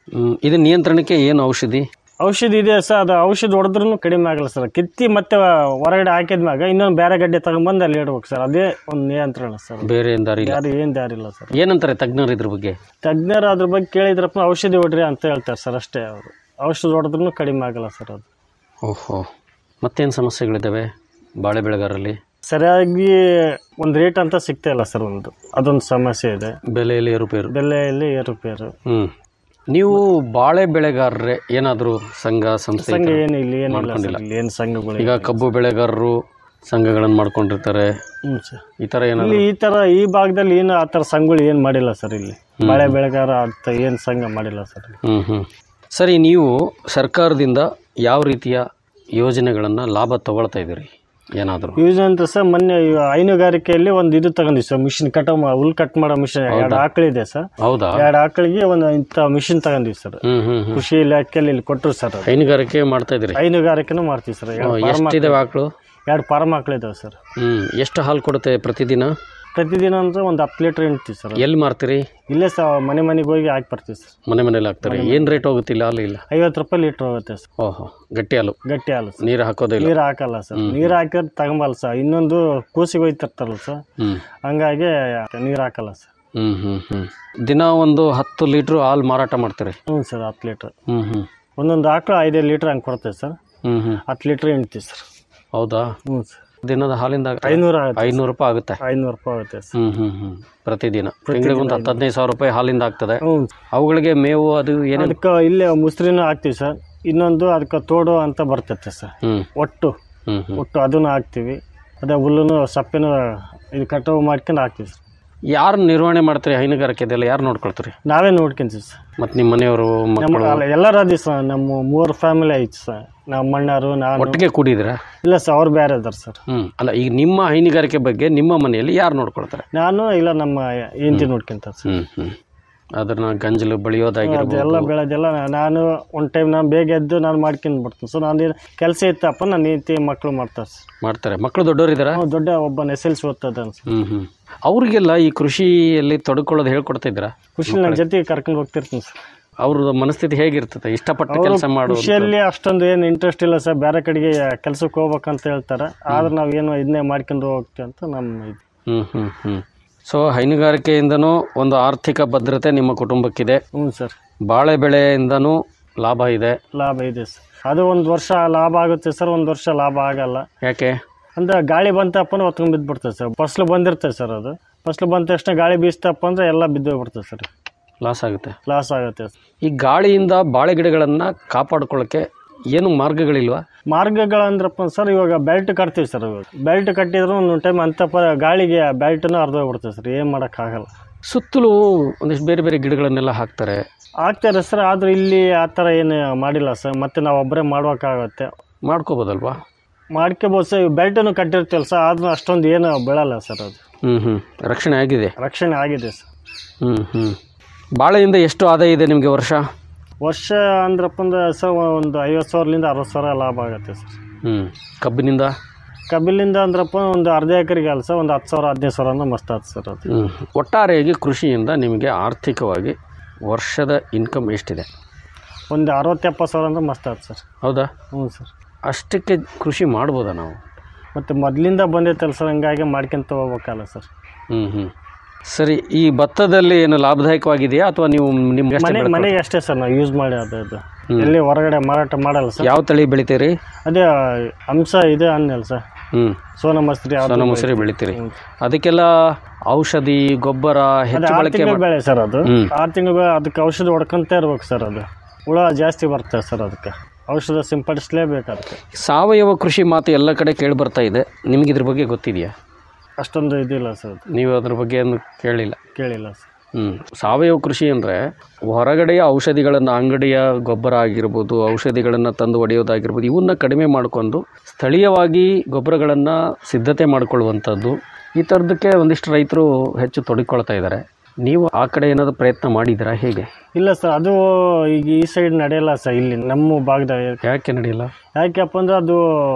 ಹ್ಮ್. ಇದು ನಿಯಂತ್ರಣಕ್ಕೆ ಏನು ಔಷಧಿ ಔಷಧಿ ಇದೆ ಸರ್ ಅದು ಔಷಧಿ ಹೊಡೆದ್ರೂ ಕಡಿಮೆ ಆಗಲ್ಲ ಸರ್ ಕಿತ್ತಿ ಮತ್ತೆ ಹೊರಗಡೆ ಹಾಕಿದ್ಮ್ಯಾಗ ಇನ್ನೊಂದು ಬೇರೆ ಗಡ್ಡೆ ತಗೊಂಬಂದು ಅಲ್ಲಿ ಇಡ್ಬೇಕು ಸರ್ ಅದೇ ಒಂದು ನಿಯಂತ್ರಣ ಸರ್ ಬೇರೆ ಏನ್ ದಾರಿ ಇಲ್ಲ ಯಾರು ಏನು ದಾರಿ ಇಲ್ಲ ಸರ್ ಏನಂತಾರೆ ತಜ್ಞರು ಇದ್ರ ಬಗ್ಗೆ ತಜ್ಞರು ಅದ್ರ ಬಗ್ಗೆ ಕೇಳಿದ್ರಪ್ಪ ಔಷಧಿ ಹೊಡ್ರಿ ಅಂತ ಹೇಳ್ತಾರೆ ಸರ್ ಅಷ್ಟೇ ಅವರು ಔಷಧಿ ಹೊಡೆದ್ರೂ ಕಡಿಮೆ ಆಗಲ್ಲ ಸರ್ ಅದು ಓಹೋ ಮತ್ತೇನು ಸಮಸ್ಯೆಗಳಿದ್ದಾವೆ ಬಾಳೆ ಬೆಳೆಗಾರರಲ್ಲಿ ಸರಿಯಾಗಿ ಒಂದು ರೇಟ್ ಅಂತ ಸಿಗ್ತಾ ಇಲ್ಲ ಸರ್ ಒಂದು ಅದೊಂದು ಸಮಸ್ಯೆ ಇದೆ ಬೆಲೆಯಲ್ಲಿ ಏರುಪೇರು ಬೆಲೆಯಲ್ಲಿ ಏರುಪೇರು ಹ್ಮ್ ನೀವು ಬಾಳೆ ಬೆಳೆಗಾರರೇ ಏನಾದರೂ ಸಂಘ ಸಂಸ್ಥೆ ಸಂಘ ಈ ಥರ ಏನು ಇಲ್ಲಿ ಏನಿಲ್ಲ ಮಾಡ್ಕೊಂಡಿಲ್ಲ ಸರ್ ಇಲ್ಲಿ ಏನು ಸಂಘಗಳು ಈಗ ಕಬ್ಬು ಬೆಳೆಗಾರರು ಸಂಘಗಳನ್ನು ಮಾಡ್ಕೊಂಡಿರ್ತಾರೆ ಹ್ಞೂ ಸರ್ ಈ ಥರ ಇಲ್ಲಿ ಏನಾದ್ರು ಈ ತರ ಈ ಭಾಗದಲ್ಲಿ ಏನು ಆ ಥರ ಸಂಘಗಳು ಏನು ಮಾಡಿಲ್ಲ ಸರ್ ಇಲ್ಲಿ ಬಾಳೆ ಬೆಳೆಗಾರ ಅಂತ ಏನು ಸಂಘ ಮಾಡಿಲ್ಲ ಸರ್ ಇಲ್ಲಿ. ಹ್ಮ್ ಹ್ಮ್ ಸರಿ ನೀವು ಸರ್ಕಾರದಿಂದ ಯಾವ ರೀತಿಯ ಯೋಜನೆಗಳನ್ನು ಲಾಭ ತಗೊಳ್ತಾ ಇದ್ದೀರಿ ಏನಾದರೂ ಯೂಸ್ ಅಂತ ಸರ್ ಮೊನ್ನೆ ಈ ಹೈನುಗಾರಿಕೆಯಲ್ಲಿ ಒಂದು ಇದು ತಗೊಂಡಿವಿ ಸರ್ ಮಿಷಿನ್ ಕಟ್ ಹುಲ್ ಕಟ್ ಮಾಡೋ ಮಿಷಿನ್ ಎರಡು ಆಕಳಿದೆ ಸರ್ ಹೌದಾ ಎರಡು ಆಕಳಿಗೆ ಒಂದು ಇಂಥ ಮಿಷಿನ್ ತಗೊಂಡಿವಿ ಸರ್ ಹ್ಮ್ ಹ್ಮ್ ಹ್ಮ್ ಕೃಷಿ ಇಲಾಖೆಯಲ್ಲಿ ಇಲ್ಲಿ ಕೊಟ್ಟರು ಸರ್ ಅದು. ಹೈನುಗಾರಿಕೆ ಮಾಡ್ತಾ ಇದ್ದೀರಿ ಹೈನುಗಾರಿಕೆನೂ ಮಾಡ್ತೀವಿ ಸರ್ ಎರಡು ಫಾರ್ಮ್ ಎಷ್ಟಿದಾವೆ ಆಕಳು ಎರಡು ಫಾರ್ಮ್ ಆಕಳಿದಾವೆ ಸರ್ ಹ್ಮ್ ಎಷ್ಟು ಹಾಲು ಕೊಡುತ್ತೆ ಪ್ರತಿದಿನ ಪ್ರತಿದಿನ ಅಂದ್ರೆ ಒಂದು ಹತ್ತು ಲೀಟ್ರ್ ಹಿಂಡ್ತೀವಿ ಸರ್ ಎಲ್ಲಿ ಮಾರ್ತೀರಿ ಇಲ್ಲೇ ಸರ್ ಮನೆ ಮನೆಗೆ ಹೋಗಿ ಹಾಕಿ ಬರ್ತೀವಿ ಸರ್ ಮನೆ ಮನೇಲಿ ಹಾಕ್ತಾರೆ ಏನು ರೇಟ್ ಹೋಗುತ್ತಿಲ್ಲ ಹಾಲು ಇಲ್ಲ ಐವತ್ತು ರೂಪಾಯಿ ಲೀಟ್ರ್ ಹೋಗುತ್ತೆ ಸರ್ ಓಹೋ ಗಟ್ಟಿ ಹಾಲು ಗಟ್ಟಿ ಹಾಲು ಸರ್ ನೀರು ಹಾಕೋದಿಲ್ಲ ನೀರು ಹಾಕಲ್ಲ ಸರ್ ನೀರು ಹಾಕಿದ್ರೆ ತಗೊಂಬಲ್ಲ ಸರ್ ಇನ್ನೊಂದು ಕೂಸಿಗೆ ಹೋಯ್ತಿರ್ತಾರಲ್ಲ ಸರ್ ಹ್ಮ್ ಹಂಗಾಗಿ ನೀರು ಹಾಕಲ್ಲ ಸರ್ ಹ್ಮ್ ಹ್ಮ್ ಹ್ಮ್ ದಿನ ಒಂದು ಹತ್ತು ಲೀಟ್ರ್ ಹಾಲು ಮಾರಾಟ ಮಾಡ್ತೀರಿ ಹ್ಞೂ ಸರ್ ಹತ್ತು ಲೀಟ್ರ್ ಹ್ಮ್ ಹ್ಮ್ ಒಂದೊಂದು ಆಕಳು ಐದೈದು ಲೀಟ್ರ್ ಹಂಗೆ ಕೊಡ್ತೇವೆ ಸರ್ ಹ್ಮ್ ಹ್ಮ್ ಹತ್ತು ಲೀಟ್ರ್ ಹಿಂಡ್ತೀವಿ ಸರ್ ಹೌದಾ ಹ್ಞೂ ಸರ್ ದಿನದ ಹಾಲಿಂದ ಐನೂರು ಆಗುತ್ತೆ ಐನೂರು ರೂಪಾಯಿ ಆಗುತ್ತೆ ಐನೂರು ರೂಪಾಯಿ ಆಗುತ್ತೆ ಸರ್ ಹ್ಮ್ ಹ್ಮ್ ಹ್ಮ್ ಪ್ರತಿದಿನ ತಿಂಗಳಿಗೆ ಒಂದು ಹತ್ತು ಹದಿನೈದು ಸಾವಿರ ರೂಪಾಯಿ ಹಾಲಿಂದ ಆಗ್ತದೆ ಹ್ಞೂ ಅವುಗಳಿಗೆ ಮೇವು ಅದು ಏನೇನು ಅದಕ್ಕೆ ಇಲ್ಲೇ ಮುಸ್ರಿನೂ ಹಾಕ್ತೀವಿ ಸರ್ ಇನ್ನೊಂದು ಅದಕ್ಕೆ ತೋಡು ಅಂತ ಬರ್ತೈತೆ ಸರ್ ಹ್ಮ್ ಒಟ್ಟು ಹ್ಮ್ ಹ್ಮ್ ಒಟ್ಟು ಅದನ್ನು ಹಾಕ್ತೀವಿ ಅದೇ ಹುಲ್ಲನ್ನು ಸಪ್ಪೆನೂ ಇದು ಕಟಾವು ಮಾಡ್ಕೊಂಡು ಹಾಕ್ತೀವಿ ಸರ್ ಯಾರು ನಿರ್ವಹಣೆ ಮಾಡ್ತೀರಿ ಹೈನುಗಾರಿಕೆ ಇದೆಲ್ಲ ಯಾರು ನೋಡ್ಕೊಳ್ತೀರಿ ನಾವೇ ನೋಡ್ಕೊಂತೀವಿ ಸರ್ ಮತ್ತು ನಿಮ್ಮ ಮನೆಯವರು ನಮ್ಮ ಮಕ್ಕಳು ಅಲ್ಲ ಎಲ್ಲರೂ ಅದಿ ಸರ್ ನಮ್ಮ ಮೂರು ಫ್ಯಾಮಿಲಿ ಐತಿ ಸರ್ ನಮ್ಮ ಅಣ್ಣರು ನಾನು ಒಟ್ಟಿಗೆ ಕೂಡಿದ್ದೀರಾ ಇಲ್ಲ ಸರ್ ಅವ್ರು ಬೇರೆ ಇದಾರೆ ಸರ್ ಹ್ಮ್ ಅಲ್ಲ ಈಗ ನಿಮ್ಮ ಹೈನುಗಾರಿಕೆ ಬಗ್ಗೆ ನಿಮ್ಮ ಮನೆಯಲ್ಲಿ ಯಾರು ನೋಡ್ಕೊಳ್ತಾರೆ ನಾನು ಇಲ್ಲ ನಮ್ಮ ಹೆಂಡತಿ ನೋಡ್ಕೊಂತಾರೆ ಸರ್ ಹ್ಮ್ ಹ್ಮ್ ಅದನ್ನ ಗಂಜಲು ಬಳಿಯೋದಾಗಿರ್ಬೋದು ಅದೆಲ್ಲ ಬೆಳೆದೆಲ್ಲ ನಾನು ಒಂದು ಟೈಮ್ ನಾನು ಬೇಗ ಎದ್ದು ನಾನು ಮಾಡ್ಕೊಂಡು ಬರ್ತೀನಿ ಸೊ ನಾನು ಕೆಲಸ ಇತ್ತಪ್ಪ ನನ್ನ ಹೆಂಡತಿ ಮಕ್ಕಳು ಮಾಡ್ತಾರೆ ಸರ್ ಮಾಡ್ತಾರೆ ಮಕ್ಕಳು ದೊಡ್ಡವರಿದ್ದಾರಾ ಅವ್ನು ದೊಡ್ಡ ಒಬ್ಬ ಎಸ್ ಎಲ್ ಸಿ ಓದ್ತದಾನೆ ಸರ್ ಹ್ಮ್ ಹ್ಮ್ ಅವ್ರಿಗೆಲ್ಲ ಈ ಕೃಷಿಯಲ್ಲಿ ತೊಡ್ಕೊಳ್ಳೋದು ಹೇಳ್ಕೊಡ್ತಾ ಇದ್ದೀರಾ ಖುಷಿ ನನ್ನ ಜೊತೆಗೆ ಕರ್ಕೊಂಡು ಹೋಗ್ತಿರ್ತೀನಿ ಸರ್ ಅವ್ರ ಮನಸ್ಥಿತಿ ಹೇಗಿರ್ತದೆ ಇಷ್ಟಪಟ್ಟು ಅವರು ಕೆಲಸ ಮಾಡೋದು ಕೃಷಿಯಲ್ಲಿ ಅಷ್ಟೊಂದು ಏನು ಇಂಟ್ರೆಸ್ಟ್ ಇಲ್ಲ ಸರ್ ಬೇರೆ ಕಡೆಗೆ ಕೆಲ್ಸಕ್ಕೆ ಹೋಗ್ಬೇಕಂತ ಹೇಳ್ತಾರೆ ಆದ್ರೆ ನಾವು ಏನು ಇದನ್ನೇ ಮಾಡ್ಕೊಂಡು ಹೋಗ್ತೀವಿ ಅಂತ ನಮ್ಮ ಇದು ಹ್ಮ್ ಹ್ಮ್ ಹ್ಮ್ ಸೊ ಹೈನುಗಾರಿಕೆಯಿಂದನೂ ಒಂದು ಆರ್ಥಿಕ ಭದ್ರತೆ ನಿಮ್ಮ ಕುಟುಂಬಕ್ಕಿದೆ ಹ್ಞೂ ಸರ್ ಬಾಳೆ ಬೆಳೆಯಿಂದನೂ ಲಾಭ ಇದೆ ಲಾಭ ಇದೆ ಸರ್ ಅದು ಒಂದು ವರ್ಷ ಲಾಭ ಆಗುತ್ತೆ ಸರ್ ಒಂದು ವರ್ಷ ಲಾಭ ಆಗಲ್ಲ ಯಾಕೆ ಅಂದ್ರೆ ಗಾಳಿ ಬಂತಪ್ಪ ಅಂದ್ರೆ ಹೊತ್ಕೊಂಡು ಬಿದ್ದುಬಿಡ್ತದೆ ಸರ್ ಫಸ್ಲು ಬಂದಿರ್ತದೆ ಸರ್ ಅದು ಫಸ್ಲು ಬಂದ ತಕ್ಷಣ ಗಾಳಿ ಬೀಸ್ತಪ್ಪ ಅಂದ್ರೆ ಎಲ್ಲ ಬಿದ್ದೋಗ್ಬಿಡ್ತದೆ ಸರ್ ಲಾಸ್ ಆಗುತ್ತೆ ಲಾಸ್ ಆಗುತ್ತೆ ಈ ಗಾಳಿಯಿಂದ ಬಾಳೆ ಗಿಡಗಳನ್ನು ಕಾಪಾಡ್ಕೊಳ್ಳೋಕ್ಕೆ ಏನು ಮಾರ್ಗಗಳಿಲ್ವಾ ಮಾರ್ಗಗಳಂದ್ರಪ್ಪ ಸರ್ ಇವಾಗ ಬೆಲ್ಟ್ ಕಟ್ತೀವಿ ಸರ್ ಇವಾಗ ಬೆಲ್ಟ್ ಕಟ್ಟಿದ್ರು ಒಂದೊಂದು ಟೈಮ್ ಅಂತ ಪ ಗಾಳಿಗೆ ಬೆಲ್ಟ್ನೂ ಅರ್ಧೋಗ್ಬಿಡ್ತದೆ ಸರ್ ಏನು ಮಾಡೋಕ್ಕಾಗಲ್ಲ ಸುತ್ತಲೂ ಒಂದಿಷ್ಟು ಬೇರೆ ಬೇರೆ ಗಿಡಗಳನ್ನೆಲ್ಲ ಹಾಕ್ತಾರೆ ಆಗ್ತಾರೆ ಸರ್ ಆದ್ರೆ ಇಲ್ಲಿ ಆ ಥರ ಏನು ಮಾಡಿಲ್ಲ ಸರ್ ಮತ್ತೆ ನಾವು ಒಬ್ಬರೇ ಮಾಡ್ಬೇಕಾಗತ್ತೆ ಮಾಡ್ಕೋಬೋದಲ್ವಾ ಮಾಡ್ಕೋಬೋದು ಸರ್ ಬೆಲ್ಟನ್ನು ಕಟ್ಟಿರ್ತೀವಲ್ಲ ಸರ್ ಆದ್ರೂ ಅಷ್ಟೊಂದು ಏನು ಬೀಳಲ್ಲ ಸರ್ ಅದು ಹ್ಞೂ ಹ್ಞೂ ರಕ್ಷಣೆ ಆಗಿದೆ ರಕ್ಷಣೆ ಆಗಿದೆ ಸರ್ ಹ್ಞೂ ಹ್ಞೂ ಬಾಳೆಯಿಂದ ಎಷ್ಟು ಆದಾಯ ಇದೆ ನಿಮಗೆ ವರ್ಷ ವರ್ಷ ಅಂದ್ರಪ್ಪ ಅಂದ್ರೆ ಸರ್ ಒಂದು ಐವತ್ತು ಸಾವಿರದಿಂದ ಅರವತ್ತು ಸಾವಿರ ಲಾಭ ಆಗುತ್ತೆ ಸರ್ ಹ್ಞೂ ಕಬ್ಬಿನಿಂದ ಕಬ್ಬಿಲಿಂದ ಅಂದ್ರಪ್ಪ ಒಂದು ಅರ್ಧ ಎಕರೆಗೆ ಅಲ್ಲ ಸರ್ ಒಂದು ಹತ್ತು ಸಾವಿರ ಹದಿನೈದು ಸಾವಿರ ಅಂದ್ರೆ ಮಸ್ತ್ ಆಯ್ತು ಸರ್ ಅದು ಹ್ಞೂ ಒಟ್ಟಾರೆಯಾಗಿ ಕೃಷಿಯಿಂದ ನಿಮಗೆ ಆರ್ಥಿಕವಾಗಿ ವರ್ಷದ ಇನ್ಕಮ್ ಎಷ್ಟಿದೆ ಒಂದು ಅರವತ್ತು ಎಪ್ಪತ್ತು ಸಾವಿರ ಅಂದ್ರೆ ಮಸ್ತ್ ಆಯ್ತು ಸರ್ ಹೌದಾ ಹ್ಞೂ ಸರ್ ಅಷ್ಟಕ್ಕೆ ಕೃಷಿ ಮಾಡ್ಬೋದಾ ನಾವು ಮತ್ತು ಮೊದಲಿಂದ ಬಂದೈತಲ್ಲ ಸರ್ ಹಂಗಾಗಿ ಮಾಡ್ಕೊಂತ ಹೋಗ್ಬೇಕಲ್ಲ ಸರ್ ಹ್ಞೂ ಹ್ಞೂ ಸರಿ ಈ ಭತ್ತದಲ್ಲಿ ಏನು ಲಾಭದಾಯಕವಾಗಿದೆಯಾ ಅಥವಾ ನೀವು ನಿಮ್ಗೆ ಅಷ್ಟೇ ಮನೆ ಬೆಳ್ಕೊ- ಮನೆಗೆ ಅಷ್ಟೇ ಸರ್ ನಾವು ಯೂಸ್ ಮಾಡಿ ಅದು ಇದು ಎಲ್ಲಿ ಹೊರಗಡೆ ಮಾರಾಟ ಮಾಡಲ್ಲ ಸರ್ ಯಾವ ತಳಿ ಬೆಳಿತೀರಿ ಅದೇ ಅಂಶ ಇದೆ ಅನ್ನಲ್ಲ ಸರ್ ಹ್ಞೂ ಸೋನಾ ಮಸ್ರಿ ಸೋನಾ ಮಸೂರಿ ಬೆಳಿತೀರಿ ಅದಕ್ಕೆಲ್ಲ ಔಷಧಿ ಗೊಬ್ಬರ ಅದು ಹೆಚ್ಚು ಆರು ಬಳಕೆ ತಿಂಗಳು ಮಾಡ್- ಬೆಳೆ ಸರ್ ಅದು ಹ್ಮ್. ಆರು ತಿಂಗಳು ಬೆಳೆ ಅದಕ್ಕೆ ಔಷಧ ಹೊಡ್ಕೊಂತ ಇರ್ಬೇಕು ಸರ್ ಅದು ಹುಳ ಜಾಸ್ತಿ ಬರ್ತದೆ ಸರ್ ಅದಕ್ಕೆ ಔಷಧ ಸಿಂಪಡಿಸಲೇಬೇಕು ಅದಕ್ಕೆ ಸಾವಯವ ಕೃಷಿ ಮಾತು ಎಲ್ಲ ಕಡೆ ಕೇಳಿ ಬರ್ತಾ ಇದೆ ನಿಮ್ಗೆ ಇದ್ರ ಬಗ್ಗೆ ಗೊತ್ತಿದೆಯಾ ಅಷ್ಟೊಂದು ಇದಿಲ್ಲ ಸರ್ ಅದು ನೀವು ಅದ್ರ ಬಗ್ಗೆ ಏನು ಕೇಳಿಲ್ಲ ಕೇಳಿಲ್ಲ ಸರ್ ಹ್ಞೂ ಸಾವಯವ ಕೃಷಿ ಅಂದರೆ ಹೊರಗಡೆಯ ಔಷಧಿಗಳನ್ನು ಅಂಗಡಿಯ ಗೊಬ್ಬರ ಆಗಿರ್ಬೋದು ಔಷಧಿಗಳನ್ನು ತಂದು ಹೊಡೆಯೋದಾಗಿರ್ಬೋದು ಇವನ್ನ ಕಡಿಮೆ ಮಾಡಿಕೊಂಡು ಸ್ಥಳೀಯವಾಗಿ ಗೊಬ್ಬರಗಳನ್ನು ಸಿದ್ಧತೆ ಮಾಡಿಕೊಳ್ಳುವಂಥದ್ದು ಈ ಥರದಕ್ಕೆ ಒಂದಿಷ್ಟು ರೈತರು ಹೆಚ್ಚು ತೊಡಗಿಕೊಳ್ತಾ ಇದ್ದಾರೆ ನೀವು ಆ ಕಡೆ ಏನಾದರೂ ಪ್ರಯತ್ನ ಮಾಡಿದ್ದೀರಾ ಹೇಗೆ ಇಲ್ಲ ಸರ್ ಅದು ಈಗ ಈ ಸೈಡ್ ನಡೆಯಲ್ಲ ಸರ್ ಇಲ್ಲಿ ನಮ್ಮ ಭಾಗದಾಗ ಯಾಕೆ ನಡೆಯಲ್ಲ ಯಾಕೆಪ್ಪ ಅಂದ್ರೆ ಅದು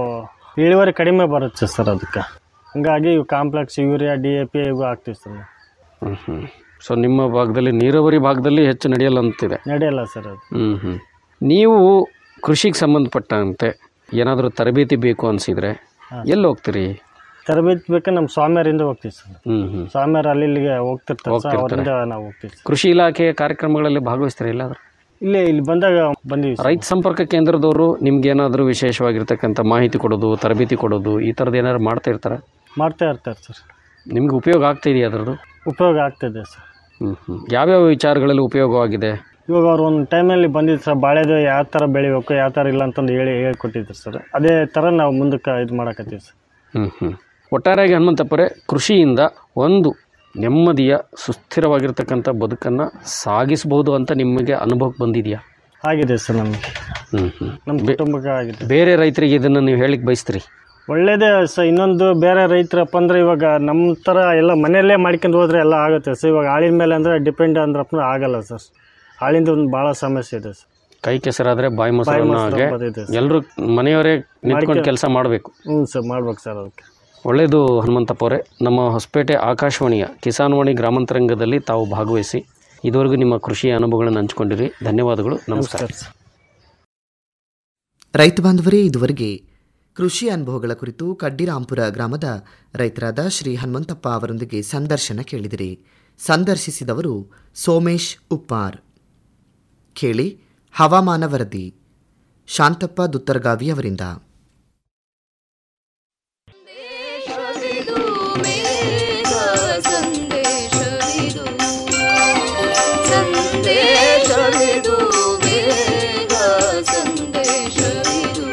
ಇಳುವರಿ ಕಡಿಮೆ ಬರುತ್ತೆ ಸರ್ ಅದಕ್ಕೆ ಹಂಗಾಗಿ ಇವು complex urea D A P ಇವು ಹಾಕ್ತೀವಿ ಸರ್ ನಾವು. ಹ್ಞೂ ಹ್ಞೂ ಸೊ ನಿಮ್ಮ ಭಾಗದಲ್ಲಿ ನೀರಾವರಿ ಭಾಗದಲ್ಲಿ ಹೆಚ್ಚು ನಡೆಯಲ್ಲ ಅಂತಿದೆ ನಡೆಯಲ್ಲ ಸರ್ ಅದು ಹ್ಞೂ ಹ್ಞೂ ನೀವು ಕೃಷಿಗೆ ಸಂಬಂಧಪಟ್ಟಂತೆ ಏನಾದರೂ ತರಬೇತಿ ಬೇಕು ಅನಿಸಿದರೆ ಎಲ್ಲಿ ಹೋಗ್ತೀರಿ ತರಬೇತಿ ಬೇಕಾದ್ರೆ ನಮ್ಮ ಸ್ವಾಮಿಯರಿಂದ ಹೋಗ್ತೀವಿ ಸರ್ ಹ್ಞೂ ಹ್ಞೂ ಸ್ವಾಮಿಯರು ಅಲ್ಲಿ ಇಲ್ಲಿಗೆ ಹೋಗ್ತಿರ್ತಾರೆ ಸರ್ ಹೋಗ್ತಿರ್ತಾರೆ. ಅವರಿಂದ ನಾವು ಹೋಗ್ತೀವಿ ಸರ್. ಕೃಷಿ ಇಲಾಖೆಯ ಕಾರ್ಯಕ್ರಮಗಳಲ್ಲಿ ಭಾಗವಹಿಸ್ತೀರಾ ಇಲ್ಲಾದ್ರೆ ಇಲ್ಲೇ ಇಲ್ಲಿ ಬಂದಾಗ ಬಂದೀವಿ ಸರ್. ರೈತ ಸಂಪರ್ಕ ಕೇಂದ್ರದವರು ನಿಮ್ಗೆ ಏನಾದರೂ ವಿಶೇಷವಾಗಿರ್ತಕ್ಕಂಥ ಮಾಹಿತಿ ಕೊಡೋದು ತರಬೇತಿ ಕೊಡೋದು ಈ ಥರದ್ದು ಏನಾದ್ರು ಮಾಡ್ತಾ ಇರ್ತಾರೆ ಮಾಡ್ತಾ ಇರ್ತಾರೆ ಸರ್ ನಿಮ್ಗೆ ಉಪಯೋಗ ಆಗ್ತಾ ಇದೆಯಾ ಅದರದ್ದು ಉಪಯೋಗ ಆಗ್ತದೆ ಸರ್ ಹ್ಞೂ ಹ್ಞೂ ಯಾವ್ಯಾವ ವಿಚಾರಗಳಲ್ಲಿ ಉಪಯೋಗವಾಗಿದೆ ಇವಾಗ ಅವ್ರು ಒಂದು ಟೈಮಲ್ಲಿ ಬಂದಿದ್ದು ಸರ್ ಬಾಳೆದು ಯಾವ ಥರ ಬೆಳಿಬೇಕು ಯಾವ ಥರ ಇಲ್ಲ ಅಂತಂದು ಹೇಳಿ ಹೇಳ್ಕೊಟ್ಟಿದ್ರು ಸರ್ ಅದೇ ಥರ ನಾವು ಮುಂದಕ್ಕೆ ಇದು ಮಾಡಕತ್ತೀವಿ ಸರ್ ಹ್ಞೂ ಹ್ಞೂ ಒಟ್ಟಾರೆಯಾಗಿ ಹನುಮಂತಪ್ಪರೇ ಕೃಷಿಯಿಂದ ಒಂದು ನೆಮ್ಮದಿಯ ಸುಸ್ಥಿರವಾಗಿರ್ತಕ್ಕಂಥ ಬದುಕನ್ನು ಸಾಗಿಸ್ಬೋದು ಅಂತ ನಿಮಗೆ ಅನುಭವಕ್ಕೆ ಬಂದಿದೆಯಾ ಆಗಿದೆ ಸರ್ ನಮಗೆ ಹ್ಞೂ ಹ್ಞೂ ನಮ್ಮ ಕುಟುಂಬಕ್ಕೆ ಆಗಿದೆ ಬೇರೆ ರೈತರಿಗೆ ಇದನ್ನು ನೀವು ಹೇಳಿಕ್ಕೆ ಬಯಸ್ತೀರಿ ಒಳ್ಳೇದೇ ಸರ್ ಇನ್ನೊಂದು ಬೇರೆ ರೈತರಪ್ಪ ಅಂದ್ರೆ ಇವಾಗ ನಮ್ಮ ಥರ ಎಲ್ಲ ಮನೆಯಲ್ಲೇ ಮಾಡ್ಕೊಂಡು ಹೋದ್ರೆ ಎಲ್ಲ ಆಗುತ್ತೆ ಸರ್ ಇವಾಗ ಆಳಿನ ಮೇಲೆ ಅಂದರೆ ಡಿಪೆಂಡ್ ಅಂದ್ರಪ್ಪ ಆಗಲ್ಲ ಸರ್ ಆಳಿಂದ ಒಂದು ಭಾಳ ಸಮಸ್ಯೆ ಇದೆ ಸರ್ ಕೈ ಕೆಸರಾದರೆ ಬಾಯಿ ಮೊಸರನ್ನ ಮೊಸರು ಹಾಗೆ ಬರ್ತೈತೆ ಸರ್. ಎಲ್ಲರೂ ಮನೆಯವರೇ ನಿಂತ್ಕೊಂಡು ಮಾಡ್ಕೆ- ಕೆಲಸ ಮಾಡಬೇಕು ಹ್ಞೂ ಸರ್ ಮಾಡ್ಬೇಕು ಸರ್ ಅದಕ್ಕೆ ಒಳ್ಳೆಯದು ಹನುಮಂತಪ್ಪ ಅವರೇ ನಮ್ಮ ಹೊಸಪೇಟೆ ಆಕಾಶವಾಣಿಯ ಕಿಸಾನ್ವಾಣಿ ಗ್ರಾಮಾಂತರಂಗದಲ್ಲಿ ತಾವು ಭಾಗವಹಿಸಿ ಇದುವರೆಗೂ ನಿಮ್ಮ ಕೃಷಿಯ ಅನುಭವಗಳನ್ನು ಹಂಚಿಕೊಂಡಿರಿ ಧನ್ಯವಾದಗಳು ನಮಸ್ಕಾರ ರೈತ ಬಾಂಧವರೇ ಇದುವರೆಗೆ ಕೃಷಿ ಅನುಭವಗಳ ಕುರಿತು ಕಡ್ಡಿರಾಂಪುರ ಗ್ರಾಮದ ರೈತರಾದ ಶ್ರೀ ಹನುಮಂತಪ್ಪ ಅವರೊಂದಿಗೆ ಸಂದರ್ಶನ ಕೇಳಿದಿರಿ ಸಂದರ್ಶಿಸಿದವರು ಸೋಮೇಶ್ ಉಪ್ಪಾರ್ ಕೇಳಿ ಹವಾಮಾನ ವರದಿ ಶಾಂತಪ್ಪ ದುತ್ತರಗಾವಿ ಅವರಿಂದ ಸಂದೇಶವಿದು ಸಂದೇಶವಿದು ಬೇಗ ಸಂದೇಶವಿದು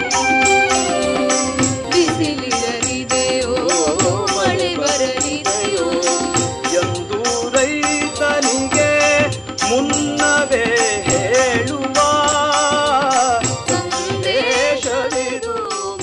ಬಿಸಿಲಿರಲಿದೆಯೋ ಮಳೆ ಬರಲಿದೆಯೋ ಎಂದು ರೈತನಿಗೆ ಮುನ್ನವೇ ಹೇಳುವ ಸಂದೇಶವಿದು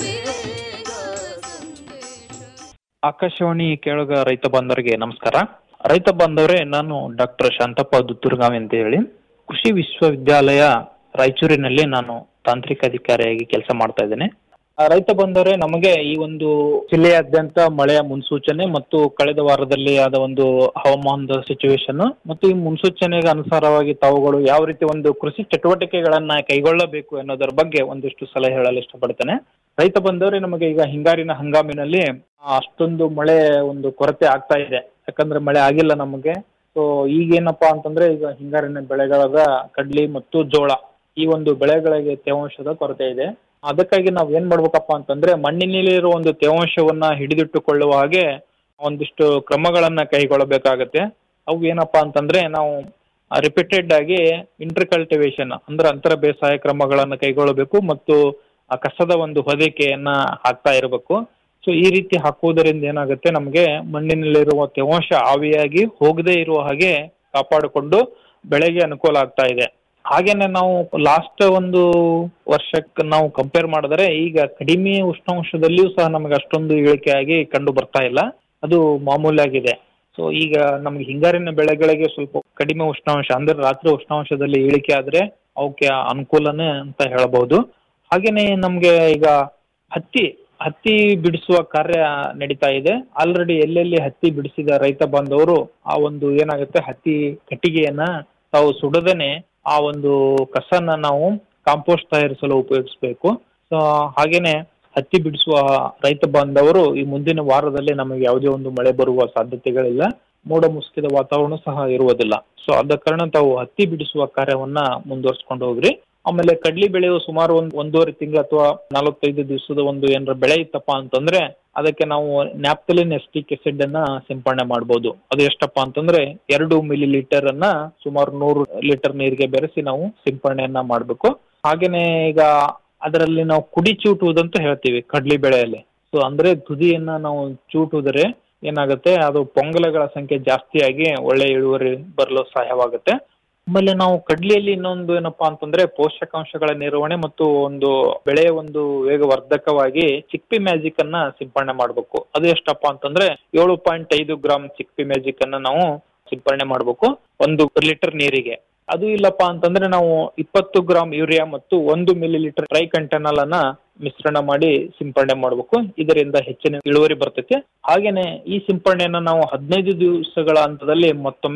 ಆಕಾಶವಾಣಿ ಕೇಳುಗ ರೈತ ಬಾಂಧವರಿಗೆ ನಮಸ್ಕಾರ ರೈತ ಬಾಂಧವರೇ ನಾನು ಡಾಕ್ಟರ್ ಶಾಂತಪ್ಪ ದುತ್ತೂರ್ಗಾವಿ ಅಂತ ಹೇಳಿ ಕೃಷಿ ವಿಶ್ವವಿದ್ಯಾಲಯ ರಾಯಚೂರಿನಲ್ಲಿ ನಾನು ತಾಂತ್ರಿಕ ಅಧಿಕಾರಿಯಾಗಿ ಕೆಲಸ ಮಾಡ್ತಾ ಇದ್ದೇನೆ ಆ, ರೈತ ಬಂದವರೇ ನಮಗೆ ಈ ಒಂದು ಜಿಲ್ಲೆಯಾದ್ಯಂತ ಮಳೆಯ ಮುನ್ಸೂಚನೆ ಮತ್ತು ಕಳೆದ ವಾರದಲ್ಲಿ ಆದ ಒಂದು ಹವಾಮಾನದ ಸಿಚುವೇಶನ್ ಮತ್ತು ಈ ಮುನ್ಸೂಚನೆಗೆ ಅನುಸಾರವಾಗಿ ತಾವುಗಳು ಯಾವ ರೀತಿ ಒಂದು ಕೃಷಿ ಚಟುವಟಿಕೆಗಳನ್ನ ಕೈಗೊಳ್ಳಬೇಕು ಅನ್ನೋದರ ಬಗ್ಗೆ ಒಂದಿಷ್ಟು ಸಲಹೆ ಹೇಳಲು ಇಷ್ಟಪಡ್ತೇನೆ ರೈತ ಬಂದವರೇ ನಮಗೆ ಈಗ ಹಿಂಗಾರಿನ ಹಂಗಾಮಿನಲ್ಲಿ ಆ, ಅಷ್ಟೊಂದು ಮಳೆ ಒಂದು ಕೊರತೆ ಆಗ್ತಾ ಇದೆ ಯಾಕಂದ್ರೆ ಮಳೆ ಆಗಿಲ್ಲ ನಮಗೆ ಸೊ ಈಗೇನಪ್ಪಾ ಅಂತಂದ್ರೆ ಈಗ ಹಿಂಗಾರಿನ ಬೆಳೆಗಳಾದ ಕಡ್ಲಿ ಮತ್ತು ಜೋಳ ಈ ಒಂದು ಬೆಳೆಗಳಿಗೆ ತೇವಾಂಶದ ಕೊರತೆ ಇದೆ ಅದಕ್ಕಾಗಿ ನಾವು ಏನ್ ಮಾಡ್ಬೇಕಪ್ಪ ಅಂತಂದ್ರೆ ಮಣ್ಣಿನಲ್ಲಿರುವ ಒಂದು ತೇವಾಂಶವನ್ನ ಹಿಡಿದಿಟ್ಟುಕೊಳ್ಳುವ ಹಾಗೆ ಒಂದಿಷ್ಟು ಕ್ರಮಗಳನ್ನ ಕೈಗೊಳ್ಳಬೇಕಾಗತ್ತೆ ಅವು ಏನಪ್ಪಾ ಅಂತಂದ್ರೆ ನಾವು ರಿಪೀಟೆಡ್ ಆಗಿ ಇಂಟರ್ಕಲ್ಟಿವೇಶನ್ ಅಂದ್ರೆ ಅಂತರ ಬೇಸಾಯ ಕ್ರಮಗಳನ್ನ ಕೈಗೊಳ್ಳಬೇಕು ಮತ್ತು ಆ ಕಸದ ಒಂದು ಹೊದಿಕೆಯನ್ನ ಹಾಕ್ತಾ ಇರಬೇಕು ಸೊ ಈ ರೀತಿ ಹಾಕುವುದರಿಂದ ಏನಾಗುತ್ತೆ ನಮಗೆ ಮಣ್ಣಿನಲ್ಲಿರುವ ತೇವಾಂಶ ಆವಿಯಾಗಿ ಹೋಗದೇ ಇರುವ ಹಾಗೆ ಕಾಪಾಡಿಕೊಂಡು ಬೆಳೆಗೆ ಅನುಕೂಲ ಆಗ್ತಾ ಇದೆ ಹಾಗೇನೆ ನಾವು ಲಾಸ್ಟ್ ಒಂದು ವರ್ಷಕ್ಕೆ ನಾವು ಕಂಪೇರ್ ಮಾಡಿದ್ರೆ ಈಗ ಕಡಿಮೆ ಉಷ್ಣಾಂಶದಲ್ಲಿಯೂ ಸಹ ನಮಗೆ ಅಷ್ಟೊಂದು ಇಳಿಕೆ ಆಗಿ ಕಂಡು ಬರ್ತಾ ಇಲ್ಲ ಅದು ಮಾಮೂಲಾಗಿದೆ ಸೊ ಈಗ ನಮ್ಗೆ ಹಿಂಗಾರಿನ ಬೆಳೆಗಳಿಗೆ ಸ್ವಲ್ಪ ಕಡಿಮೆ ಉಷ್ಣಾಂಶ ಅಂದ್ರೆ ರಾತ್ರಿ ಉಷ್ಣಾಂಶದಲ್ಲಿ ಇಳಿಕೆ ಆದ್ರೆ ಅವಕ್ಕೆ ಅನುಕೂಲನೇ ಅಂತ ಹೇಳಬಹುದು ಹಾಗೇನೆ ನಮ್ಗೆ ಈಗ ಹತ್ತಿ ಹತ್ತಿ ಬಿಡಿಸುವ ಕಾರ್ಯ ನಡೀತಾ ಇದೆ ಆಲ್ರೆಡಿ ಎಲ್ಲೆಲ್ಲಿ ಹತ್ತಿ ಬಿಡಿಸಿದ ರೈತ ಬಾಂಧವರು ಆ ಒಂದು ಏನಾಗುತ್ತೆ ಹತ್ತಿ ಕಟ್ಟಿಗೆಯನ್ನ ತಾವು ಸುಡದೇನೆ ಆ ಒಂದು ಕಸನ ನಾವು ಕಾಂಪೋಸ್ಟ್ ತಯಾರಿಸಲು ಉಪಯೋಗಿಸಬೇಕು ಸೊ ಹಾಗೇನೆ ಹತ್ತಿ ಬಿಡಿಸುವ ರೈತ ಬಾಂಧವರು ಈ ಮುಂದಿನ ವಾರದಲ್ಲಿ ನಮಗೆ ಯಾವುದೇ ಒಂದು ಮಳೆ ಬರುವ ಸಾಧ್ಯತೆಗಳಿಲ್ಲ ಮೋಡ ಮುಸುಕಿದ ವಾತಾವರಣ ಸಹ ಇರುವುದಿಲ್ಲ ಸೊ ಆದ ಕಾರಣ ತಾವು ಹತ್ತಿ ಬಿಡಿಸುವ ಕಾರ್ಯವನ್ನ ಮುಂದುವರ್ಸ್ಕೊಂಡು ಹೋಗ್ರಿ ಆಮೇಲೆ ಕಡ್ಲಿ ಬೆಳೆಯು ಸುಮಾರು ಒಂದ್ ಒಂದೂವರೆ ತಿಂಗಳು ಅಥವಾ ನಲವತ್ತೈದು ದಿವಸದ ಒಂದು ಏನಾರ ಬೆಳೆ ಇತ್ತಪ್ಪ ಅಂತಂದ್ರೆ ಅದಕ್ಕೆ ನಾವು ನ್ಯಾಪ್ತಲಿನ್ ಎಸ್ಟಿಕ್ ಎಸಿಡ್ ಅನ್ನ ಸಿಂಪಡಣೆ ಮಾಡಬಹುದು ಅದು ಎಷ್ಟಪ್ಪ ಅಂತಂದ್ರೆ ಎರಡು ಮಿಲಿ ಲೀಟರ್ ಅನ್ನ ಸುಮಾರು ನೂರು ಲೀಟರ್ ನೀರಿಗೆ ಬೆರೆಸಿ ನಾವು ಸಿಂಪಡಣೆಯನ್ನ ಮಾಡಬೇಕು ಹಾಗೇನೆ ಈಗ ಅದರಲ್ಲಿ ನಾವು ಕುಡಿ ಚೂಟುವುದಂತ ಹೇಳ್ತೀವಿ ಕಡ್ಲಿ ಬೆಳೆಯಲ್ಲಿ ಸೊ ಅಂದ್ರೆ ತುದಿಯನ್ನ ನಾವು ಚೂಟುವುದರೆ ಏನಾಗುತ್ತೆ ಅದು ಪೊಂಗಲಗಳ ಸಂಖ್ಯೆ ಜಾಸ್ತಿಯಾಗಿ ಒಳ್ಳೆ ಇಳುವರಿ ಬರಲು ಸಹಾಯವಾಗುತ್ತೆ ಆಮೇಲೆ ನಾವು ಕಡ್ಲಿಯಲ್ಲಿ ಇನ್ನೊಂದು ಏನಪ್ಪಾ ಅಂತಂದ್ರೆ ಪೋಷಕಾಂಶಗಳ ನಿರ್ವಹಣೆ ಮತ್ತು ಒಂದು ಬೆಳೆಯ ಒಂದು ವೇಗವರ್ಧಕವಾಗಿ ಚಿಕ್ಪಿ ಮ್ಯಾಜಿಕ್ ಅನ್ನ ಸಿಂಪಡಣೆ ಮಾಡಬೇಕು ಅದು ಎಷ್ಟಪ್ಪ ಅಂತಂದ್ರೆ ಏಳು ಪಾಯಿಂಟ್ ಐದು ಗ್ರಾಮ್ ಚಿಕ್ಪಿ ಮ್ಯಾಜಿಕ್ ಅನ್ನ ನಾವು ಸಿಂಪಡಣೆ ಮಾಡಬೇಕು ಒಂದು ಲೀಟರ್ ನೀರಿಗೆ ಅದು ಇಲ್ಲಪ್ಪ ಅಂತಂದ್ರೆ ನಾವು ಇಪ್ಪತ್ತು ಗ್ರಾಮ್ ಯೂರಿಯಾ ಮತ್ತು ಒಂದು ಮಿಲಿ ಲೀಟರ್ ಟ್ರೈ ಕಂಟೆನಲ್ ಅನ್ನ ಮಿಶ್ರಣ ಮಾಡಿ ಸಿಂಪಡಣೆ ಮಾಡಬೇಕು ಇದರಿಂದ ಹೆಚ್ಚಿನ ಇಳುವರಿ ಬರ್ತೈತೆ ಹಾಗೇನೆ ಈ ಸಿಂಪಡಣೆಯನ್ನ ನಾವು ಹದಿನೈದು ದಿವಸಗಳ ಹಂತದಲ್ಲಿ ಮತ್ತೊಮ್ಮೆ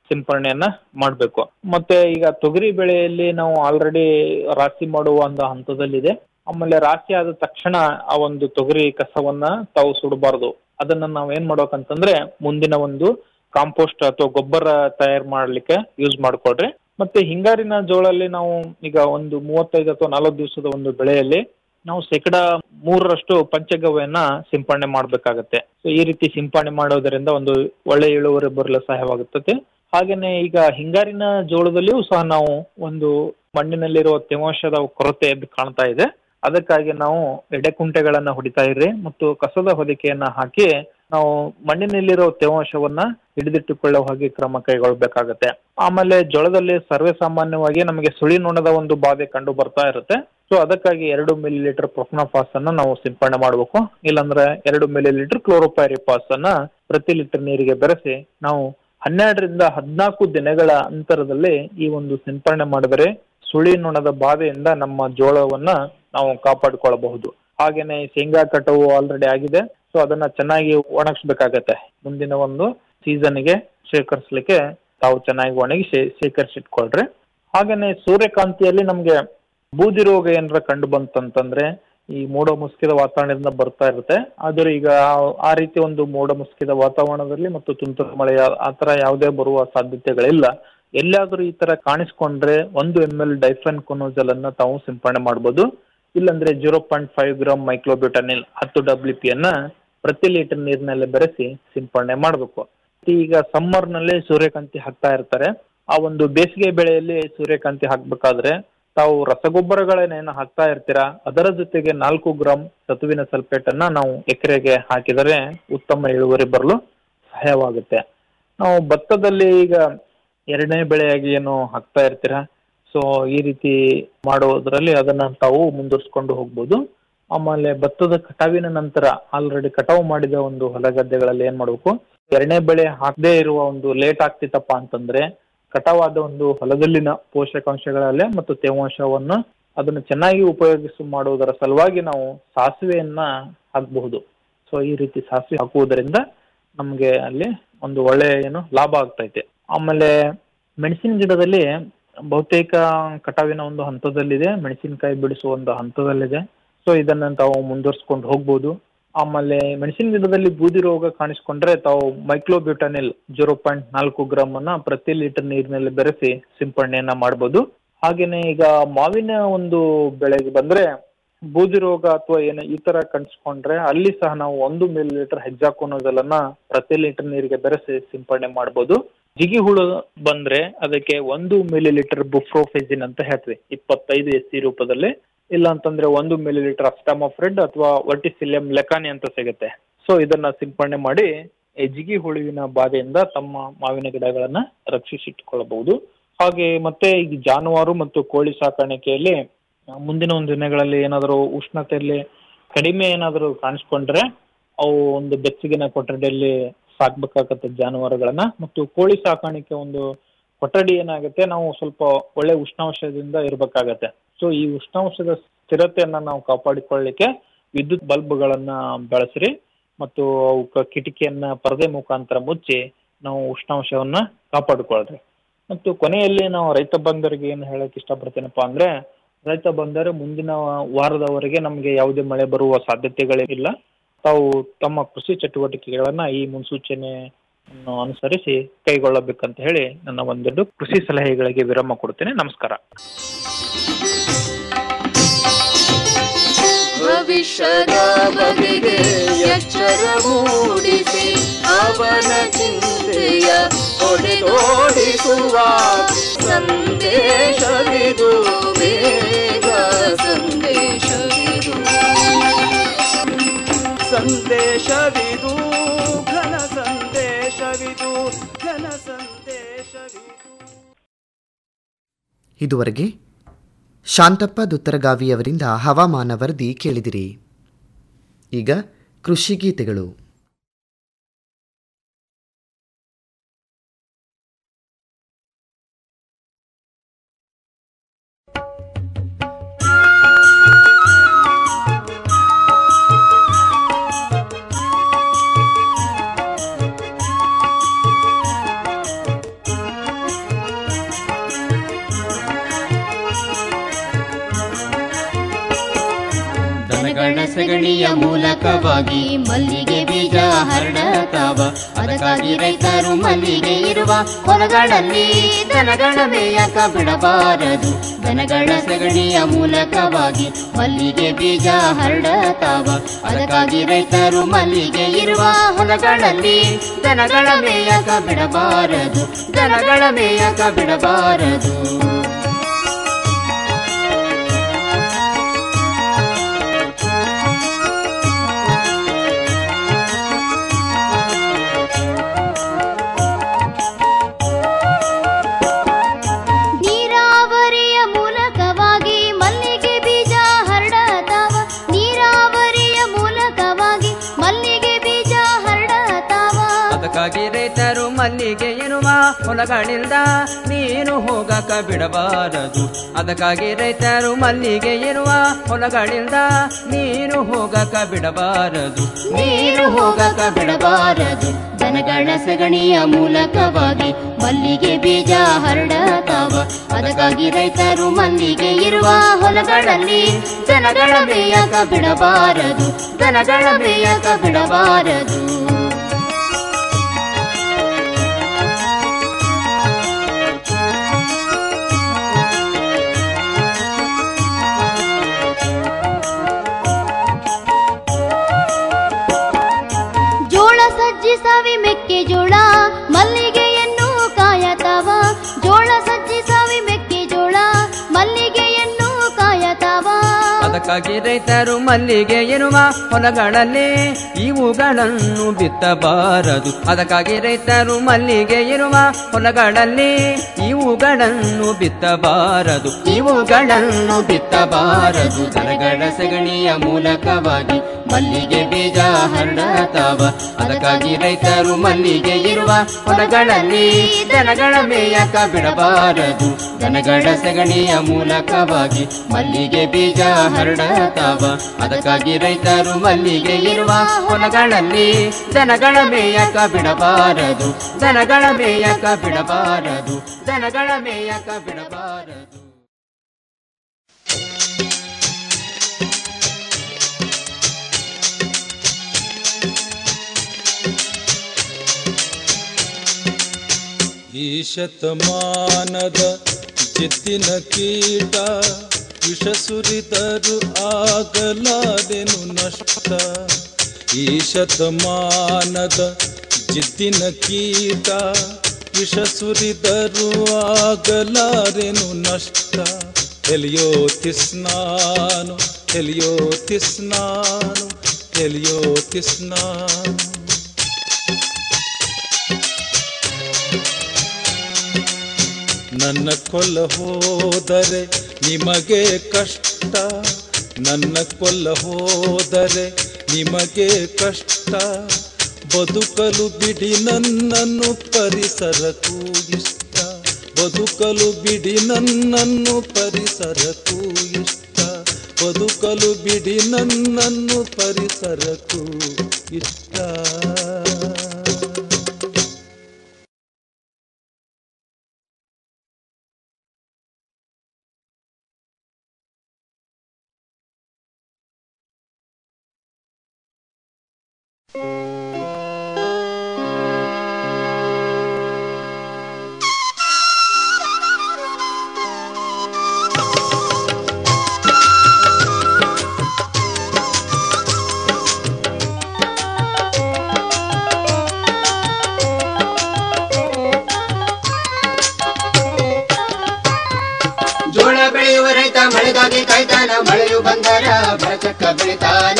ಸಿಂಪರಣೆಯನ್ನ ಮಾಡಬೇಕು ಮತ್ತೆ ಈಗ ತೊಗರಿ ಬೆಳೆಯಲ್ಲಿ ನಾವು ಆಲ್ರೆಡಿ ರಾಶಿ ಮಾಡುವ ಒಂದು ಹಂತದಲ್ಲಿದೆ ಆಮೇಲೆ ರಾಶಿ ಆದ ತಕ್ಷಣ ಆ ಒಂದು ತೊಗರಿ ಕಸವನ್ನ ತಾವು ಸುಡಬಾರ್ದು ಅದನ್ನ ನಾವ್ ಏನ್ ಮಾಡ್ಬೇಕಂತಂದ್ರೆ ಮುಂದಿನ ಒಂದು ಕಾಂಪೋಸ್ಟ್ ಅಥವಾ ಗೊಬ್ಬರ ತಯಾರು ಮಾಡ್ಲಿಕ್ಕೆ ಯೂಸ್ ಮಾಡ್ಕೊಳ್ರಿ ಮತ್ತೆ ಹಿಂಗಾರಿನ ಜೋಳಲ್ಲಿ ನಾವು ಈಗ ಒಂದು ಮೂವತ್ತೈದು ಅಥವಾ ನಲವತ್ತು ದಿವಸದ ಒಂದು ಬೆಳೆಯಲ್ಲಿ ನಾವು ಶೇಕಡ ಮೂರರಷ್ಟು ಪಂಚಗವ್ಯನ ಸಿಂಪರಣೆ ಮಾಡ್ಬೇಕಾಗತ್ತೆ ಸೊ ಈ ರೀತಿ ಸಿಂಪರಣೆ ಮಾಡೋದರಿಂದ ಒಂದು ಒಳ್ಳೆ ಇಳುವರಿ ಬರಲು ಸಹಾಯವಾಗುತ್ತದೆ ಹಾಗೇನೆ ಈಗ ಹಿಂಗಾರಿನ ಜೋಳದಲ್ಲಿಯೂ ಸಹ ನಾವು ಒಂದು ಮಣ್ಣಿನಲ್ಲಿರುವ ತೇವಾಂಶದ ಕೊರತೆ ಎದ್ದು ಕಾಣ್ತಾ ಇದೆ ಅದಕ್ಕಾಗಿ ನಾವು ಎಡೆಕುಂಟೆಗಳನ್ನ ಹೊಡಿತಾ ಇರ್ರಿ ಮತ್ತು ಕಸದ ಹೊದಿಕೆಯನ್ನ ಹಾಕಿ ನಾವು ಮಣ್ಣಿನಲ್ಲಿರೋ ತೇವಾಂಶವನ್ನ ಹಿಡಿದಿಟ್ಟುಕೊಳ್ಳುವ ಹಾಗೆ ಕ್ರಮ ಕೈಗೊಳ್ಳಬೇಕಾಗತ್ತೆ ಆಮೇಲೆ ಜೋಳದಲ್ಲಿ ಸರ್ವೇ ಸಾಮಾನ್ಯವಾಗಿ ನಮಗೆ ಸುಳಿ ನೊಣದ ಒಂದು ಬಾಧೆ ಕಂಡು ಬರ್ತಾ ಇರುತ್ತೆ ಸೊ ಅದಕ್ಕಾಗಿ ಎರಡು ಮಿಲಿ ಲೀಟರ್ ಪ್ರೊಫ್ನಾಫಾಸ್ ಅನ್ನ ನಾವು ಸಿಂಪಡಣೆ ಮಾಡಬೇಕು ಇಲ್ಲಾಂದ್ರೆ ಎರಡು ಮಿಲಿ ಲೀಟರ್ ಕ್ಲೋರೋಪೈರಿಪಾಸ್ ಅನ್ನ ಪ್ರತಿ ಲೀಟರ್ ನೀರಿಗೆ ಬೆರೆಸಿ ನಾವು ಹನ್ನೆರಡರಿಂದ ಹದಿನಾಲ್ಕು ದಿನಗಳ ಅಂತರದಲ್ಲಿ ಈ ಒಂದು ಸಿಂಪರಣೆ ಮಾಡಿದರೆ ಸುಳಿ ನೊಣದ ಬಾಧೆಯಿಂದ ನಮ್ಮ ಜೋಳವನ್ನ ನಾವು ಕಾಪಾಡಿಕೊಳ್ಳಬಹುದು ಹಾಗೇನೆ ಶೇಂಗಾ ಕಟಾವು ಆಲ್ರೆಡಿ ಆಗಿದೆ ಸೊ ಅದನ್ನ ಚೆನ್ನಾಗಿ ಒಣಗಿಸ್ಬೇಕಾಗತ್ತೆ ಮುಂದಿನ ಒಂದು ಸೀಸನ್ಗೆ ಶೇಖರಿಸಲಿಕ್ಕೆ ತಾವು ಚೆನ್ನಾಗಿ ಒಣಗಿ ಶೇ- ಶೇಖರಿಸಿಟ್ಕೊಳ್ರಿ ಹಾಗೇನೆ ಸೂರ್ಯಕಾಂತಿಯಲ್ಲಿ ನಮ್ಗೆ ಬೂದಿ ರೋಗ ಏನಾರ ಕಂಡು ಬಂತಂತಂದ್ರೆ ಈ ಮೋಡ ಮುಸುಕಿದ ವಾತಾವರಣದಿಂದ ಬರ್ತಾ ಇರುತ್ತೆ ಆದ್ರೆ ಈಗ ಆ- ಆ ರೀತಿ ಒಂದು ಮೋಡ ಮುಸುಕಿದ ವಾತಾವರಣದಲ್ಲಿ ಮತ್ತು ತುಂತುರು ಮಳೆ ಆ- ಆ ತರ ಯಾವುದೇ ಬರುವ ಸಾಧ್ಯತೆಗಳಿಲ್ಲ ಎಲ್ಲಾದ್ರೂ ಈ ತರ ಕಾಣಿಸ್ಕೊಂಡ್ರೆ ಒಂದು ಎಂ ಎಲ್ ಡೈಫನ್ ಕೊನೋಜಲ್ ಅನ್ನ ತಾವು ಸಿಂಪಡಣೆ ಮಾಡ್ಬೋದು ಇಲ್ಲಾಂದ್ರೆ zero point five gram myclobutanil ಹತ್ತು ಡಬ್ಲ್ಯೂ ಪಿ ಅನ್ನ ಪ್ರತಿ ಲೀಟರ್ ನೀರಿನಲ್ಲಿ ಬೆರೆಸಿ ಸಿಂಪಡಣೆ ಮಾಡಬೇಕು ಈಗ ಸಮ್ಮರ್ ನಲ್ಲಿ ಸೂರ್ಯಕಾಂತಿ ಹಾಕ್ತಾ ಇರ್ತಾರೆ ಆ ಒಂದು ಬೇಸಿಗೆ ಬೆಳೆಯಲ್ಲಿ ಸೂರ್ಯಕಾಂತಿ ಹಾಕ್ಬೇಕಾದ್ರೆ ತಾವು ರಸಗೊಬ್ಬರಗಳನ್ನೇನು ಹಾಕ್ತಾ ಇರ್ತೀರಾ ಅದರ ಜೊತೆಗೆ ನಾಲ್ಕು ಗ್ರಾಮ್ ಸತುವಿನ ಸಲ್ಫೇಟ್ ಅನ್ನ ನಾವು ಎಕರೆಗೆ ಹಾಕಿದರೆ ಉತ್ತಮ ಇಳುವರಿ ಬರಲು ಸಹಾಯವಾಗುತ್ತೆ ನಾವು ಭತ್ತದಲ್ಲಿ ಈಗ ಎರಡನೇ ಬೆಳೆಯಾಗಿ ಏನು ಹಾಕ್ತಾ ಇರ್ತೀರಾ ಸೊ ಈ ರೀತಿ ಮಾಡೋದ್ರಲ್ಲಿ ಅದನ್ನ ತಾವು ಮುಂದುವರ್ಸ್ಕೊಂಡು ಹೋಗ್ಬೋದು ಆಮೇಲೆ ಭತ್ತದ ಕಟಾವಿನ ನಂತರ ಆಲ್ರೆಡಿ ಕಟಾವು ಮಾಡಿದ ಒಂದು ಹೊಲ ಗದ್ದೆಗಳಲ್ಲಿ ಏನ್ ಮಾಡ್ಬೇಕು ಎರಡನೇ ಬೆಳೆ ಹಾಕದೇ ಇರುವ ಒಂದು ಲೇಟ್ ಆಗ್ತಿತ್ತಪ್ಪ ಅಂತಂದ್ರೆ ಕಟಾವಾದ ಒಂದು ಹೊಲದಲ್ಲಿನ ಪೋಷಕಾಂಶಗಳಲ್ಲೇ ಮತ್ತು ತೇವಾಂಶವನ್ನ ಅದನ್ನು ಚೆನ್ನಾಗಿ ಉಪಯೋಗಿಸಿ ಮಾಡುವುದರ ಸಲುವಾಗಿ ನಾವು ಸಾಸಿವೆಯನ್ನ ಹಾಕಬಹುದು ಸೊ ಈ ರೀತಿ ಸಾಸಿವೆ ಹಾಕುವುದರಿಂದ ನಮ್ಗೆ ಅಲ್ಲಿ ಒಂದು ಒಳ್ಳೆ ಏನು ಲಾಭ ಆಗ್ತೈತೆ ಆಮೇಲೆ ಮೆಣಸಿನ ಗಿಡದಲ್ಲಿ ಬಹುತೇಕ ಕಟಾವಿನ ಒಂದು ಹಂತದಲ್ಲಿದೆ ಮೆಣಸಿನಕಾಯಿ ಬಿಡಿಸುವ ಒಂದು ಹಂತದಲ್ಲಿದೆ ಸೊ ಇದನ್ನ ತಾವು ಮುಂದುವರ್ಸ್ಕೊಂಡು ಹೋಗ್ಬೋದು ಆಮೇಲೆ ಮೆಣಸಿನ ಗಿಡದಲ್ಲಿ ಬೂದಿ ರೋಗ ಕಾಣಿಸ್ಕೊಂಡ್ರೆ ತಾವು ಮೈಕ್ಲೋಬ್ಯೂಟನಿಲ್ ಜೀರೋ ಪಾಯಿಂಟ್ ನಾಲ್ಕು ಗ್ರಾಮ್ ಅನ್ನ ಪ್ರತಿ ಲೀಟರ್ ನೀರಿನಲ್ಲಿ ಬೆರೆಸಿ ಸಿಂಪಡಣೆಯನ್ನ ಮಾಡ್ಬೋದು ಹಾಗೇನೆ ಈಗ ಮಾವಿನ ಒಂದು ಬೆಳೆಗೆ ಬಂದ್ರೆ ಬೂದಿ ರೋಗ ಅಥವಾ ಏನು ಈ ತರ ಕಾಣಿಸ್ಕೊಂಡ್ರೆ ಅಲ್ಲಿ ಸಹ ನಾವು ಒಂದು ಮಿಲಿ ಲೀಟರ್ ಹೆಜ್ಜಾಕೋನೋದಲನ್ನ ಪ್ರತಿ ಲೀಟರ್ ನೀರಿಗೆ ಬೆರೆಸಿ ಸಿಂಪಡಣೆ ಮಾಡ್ಬೋದು ಜಿಗಿ ಹುಳು ಬಂದ್ರೆ ಅದಕ್ಕೆ ಒಂದು ಮಿಲಿ ಲೀಟರ್ ಬುಫ್ರೋಫೆಜಿನ್ ಅಂತ ಹೇಳ್ತೀವಿ ಇಪ್ಪತ್ತೈದು ಎಸ್ ಸಿ ರೂಪದಲ್ಲಿ ಇಲ್ಲ ಅಂತಂದ್ರೆ ಒಂದು ಮಿಲಿ ಲೀಟರ್ ಅಸ್ಟಾಮೋಫ್ರೆಡ್ ಅಥವಾ ವರ್ಟಿಸಿಲಿಯಂ ಲೆಕಾನಿ ಅಂತ ಸಿಗುತ್ತೆ ಸೊ ಇದನ್ನ ಸಿಂಪಡಣೆ ಮಾಡಿ ಈ ಜಿಗಿ ಹುಳುವಿನ ಬಾಧೆಯಿಂದ ತಮ್ಮ ಮಾವಿನ ಗಿಡಗಳನ್ನ ರಕ್ಷಿಸಿಟ್ಟುಕೊಳ್ಳಬಹುದು ಹಾಗೆ ಮತ್ತೆ ಈ ಜಾನುವಾರು ಮತ್ತು ಕೋಳಿ ಸಾಕಾಣಿಕೆಯಲ್ಲಿ ಆ, ಮುಂದಿನ ಒಂದು ದಿನಗಳಲ್ಲಿ ಏನಾದರೂ ಉಷ್ಣತೆಯಲ್ಲಿ ಕಡಿಮೆ ಏನಾದರೂ ಕಾಣಿಸ್ಕೊಂಡ್ರೆ ಅವು ಒಂದು ಬೆಚ್ಚಗಿನ ಕೊಠಡಿಯಲ್ಲಿ ಸಾಕ್ಬೇಕಾಗತ್ತೆ ಜಾನುವಾರುಗಳನ್ನ ಮತ್ತು ಕೋಳಿ ಸಾಕಾಣಿಕೆ ಒಂದು ಕೊಠಡಿ ಏನಾಗುತ್ತೆ ನಾವು ಸ್ವಲ್ಪ ಒಳ್ಳೆ ಉಷ್ಣಾಂಶದಿಂದ ಇರಬೇಕಾಗತ್ತೆ ಸೊ ಈ ಉಷ್ಣಾಂಶದ ಸ್ಥಿರತೆಯನ್ನ ನಾವು ಕಾಪಾಡಿಕೊಳ್ಳಿಕ್ಕೆ ವಿದ್ಯುತ್ ಬಲ್ಬ್ಗಳನ್ನ ಬಳಸಿರಿ ಮತ್ತು ಅವಕ್ಕ ಕಿಟಕಿಯನ್ನ ಪರದೆ ಮುಖಾಂತರ ಮುಚ್ಚಿ ನಾವು ಉಷ್ಣಾಂಶವನ್ನ ಕಾಪಾಡಿಕೊಳ್ಳ್ರಿ ಮತ್ತು ಕೊನೆಯಲ್ಲಿ ನಾವು ರೈತ ಬಂಧುರಿಗೆ ಏನು ಹೇಳಕ್ ಇಷ್ಟಪಡ್ತೇನಪ್ಪ ಅಂದ್ರೆ ರೈತ ಬಂದರೆ ಮುಂದಿನ ವಾರದವರೆಗೆ ನಮಗೆ ಯಾವುದೇ ಮಳೆ ಬರುವ ಸಾಧ್ಯತೆಗಳಿಲ್ಲ ತಾವು ತಮ್ಮ ಕೃಷಿ ಚಟುವಟಿಕೆಗಳನ್ನ ಈ ಮುನ್ಸೂಚನೆಯನ್ನು ಅನುಸರಿಸಿ ಕೈಗೊಳ್ಳಬೇಕಂತ ಹೇಳಿ ನನ್ನ ಒಂದೆರಡು ಕೃಷಿ ಸಲಹೆಗಳಿಗೆ ವಿರಾಮ ಕೊಡ್ತೇನೆ ನಮಸ್ಕಾರ ಭವಿಷ್ಯದ ಬಗೆಗೆ ಎಚ್ಚರ ಮೂಡಿಸಿ ಅವನ ಚಿಂತೆಯ ಹೊಡೆದೋಡಿಸುವ ಸಂದೇಶವಿದು ಬೇಗ ಸಂದೇಶವಿದು ಸಂದೇಶವಿದು ಘನ ಸಂದೇಶವಿದು ಘನ ಸಂದೇಶವಿದು ಇದುವರೆಗೆ ಶಾಂತಪ್ಪ ದುತ್ತರಗಾವಿಯವರಿಂದ ಹವಾಮಾನ ವರದಿ ಕೇಳಿದಿರಿ ಈಗ ಕೃಷಿ ಗೀತೆಗಳು ಸಗಣಿಯ ಮೂಲಕವಾಗಿ ಮಲ್ಲಿಗೆ ಬೀಜ ಹರಡತಾವ ಅದಕ್ಕಾಗಿ ರೈತರು ಮಲ್ಲಿಗೆ ಇರುವ ಹೊಲಗಳಲ್ಲಿ ದನಗಳ ಮೇಯಕ ಬಿಡಬಾರದು ದನಗಳ ಸಗಣಿಯ ಮೂಲಕವಾಗಿ ಮಲ್ಲಿಗೆ ಬೀಜ ಹರಡತಾವ ಅದಕ್ಕಾಗಿ ರೈತರು ಮಲ್ಲಿಗೆ ಇರುವ ಹೊಲಗಳಲ್ಲಿ ದನಗಳ ಮೇಯಕ ಬಿಡಬಾರದು ದನಗಳ ಮೇಯಕ ಬಿಡಬಾರದು ನೀರಾವರಿಯ ಮೂಲಕವಾಗಿ ಮಲ್ಲಿಗೆ ಬೀಜ ಹರಡತಾವ ನೀರಾವರಿಯ ಮೂಲಕವಾಗಿ ಮಲ್ಲಿಗೆ ಬೀಜ ಹರಡತಾವ ಅದಕ್ಕಾಗಿ ರೈತರು ಮಲ್ಲಿಗೆ ಎನ್ನುವ ಹೊಲಗಳಿಂದ ನೀನು ಹೋಗಕ ಬಿಡಬಾರದು ಅದಕ್ಕಾಗಿ ರೈತರು ಮಲ್ಲಿಗೆ ಎನ್ನುವ ಹೊಲಗಳಿಂದ ನೀನು ಹೋಗಕ ಬಿಡಬಾರದು ನೀರು ಹೋಗಕ ಬಿಡಬಾರದು ದನಗಳ ಸಗಣಿಯ ಮೂಲಕವಾಗಿ ಮಲ್ಲಿಗೆ ಬೀಜ ಹರಡತಾವ ಅದಕ್ಕಾಗಿ ರೈತರು ಮಲ್ಲಿಗೆ ಇರುವ ಹೊಲಗಳಲ್ಲಿ ದನಗಳ ಮೇಯಕ ಬಿಡಬಾರದು ದನಗಳ ಮೇಯಕ ಬಿಡಬಾರದು ಜೋಳ ಸಜ್ಜಿ ಸವಿ ಮೆಕ್ಕೆಜೋಳ ಮಲ್ಲಿಗೆಯನ್ನು ಕಾಯತಾವ ಜೋಳ ಸಜ್ಜಿ ಸವಿ ಮೆಕ್ಕೆಜೋಳ ಮಲ್ಲಿಗೆಯನ್ನು ಕಾಯತಾವ ಅದಕ್ಕಾಗಿ ರೈತರು ಮಲ್ಲಿಗೆ ಎನ್ನುವ ಹೊಲಗಳಲ್ಲಿ ಇವುಗಳನ್ನು ಬಿತ್ತಬಾರದು ಅದಕ್ಕಾಗಿ ರೈತರು ಮಲ್ಲಿಗೆ ಎನ್ನುವ ಹೊಲಗಳಲ್ಲಿ ಇವುಗಳನ್ನು ಬಿತ್ತಬಾರದು ಇವುಗಳನ್ನು ಬಿತ್ತಬಾರದು ದನಗಳ ಸಗಣಿಯ ಮೂಲಕವಾಗಿ ಮಲ್ಲಿಗೆ ಬೀಜ ಹರಡತಾವ ಅದಕ್ಕಾಗಿ ರೈತರು ಮಲ್ಲಿಗೆ ಇರುವ ಹೊಲಗಳಲ್ಲಿ ದನಗಳ ಮೇಯಕ ಬಿಡಬಾರದು ದನಗಳ ಸಗಣಿಯ ಮೂಲಕವಾಗಿ ಮಲ್ಲಿಗೆ ಬೀಜ ಹರಡತಾವ ಅದಕ್ಕಾಗಿ ರೈತರು ಮಲ್ಲಿಗೆ ಇರುವ ಹೊಲಗಳಲ್ಲಿ ದನಗಳ ಮೇಯಕ ಬಿಡಬಾರದು ದನಗಳ ಮೇಯಕ ಬಿಡಬಾರದು ದನಗಳ ಮೇಯಕ ಬಿಡಬಾರದು ಈ ಶತಮಾನದ ಜಿದ್ದಿನ ಕೀಟ ವಿಷ ಸುರಿದರು ಆಗಲಾದೆನು ನಷ್ಟ ಈ ಶತಮಾನದ ಜಿದ್ದಿನ ಕೀಟ ವಿಷ ಸುರಿದರು ಆಗಲಾರೆನು ನಷ್ಟ ಎಲಿಯೋ ತಿಸ್ನಾನು ಎಲಿಯೋ ತಿಸ್ನಾನು ಎಲಿಯೋ ತಿಸ್ನಾನು ನನ್ನ ಕೊಲ್ಲ ಹೋದರೆ ನಿಮಗೆ ಕಷ್ಟ ನನ್ನ ಕೊಲ್ಲ ಹೋದರೆ ನಿಮಗೆ ಕಷ್ಟ ಬದುಕಲು ಬಿಡಿ ನನ್ನನ್ನು ಪರಿಸರಕ್ಕೂ ಇಷ್ಟ ಬದುಕಲು ಬಿಡಿ ನನ್ನನ್ನು ಪರಿಸರಕ್ಕೂ ಇಷ್ಟ ಬದುಕಲು ಬಿಡಿ ನನ್ನನ್ನು ಪರಿಸರಕ್ಕೂ ಇಷ್ಟ ಜೋಳ ಬೆಳೆಯುವ ರೈತ ಮಳೆಗಾಗಿ ಕಾಯ್ತಾನ ಮಳೆಯು ಬಂದರ ಬರಚಕ್ಕ ಬೆಳಿತಾನ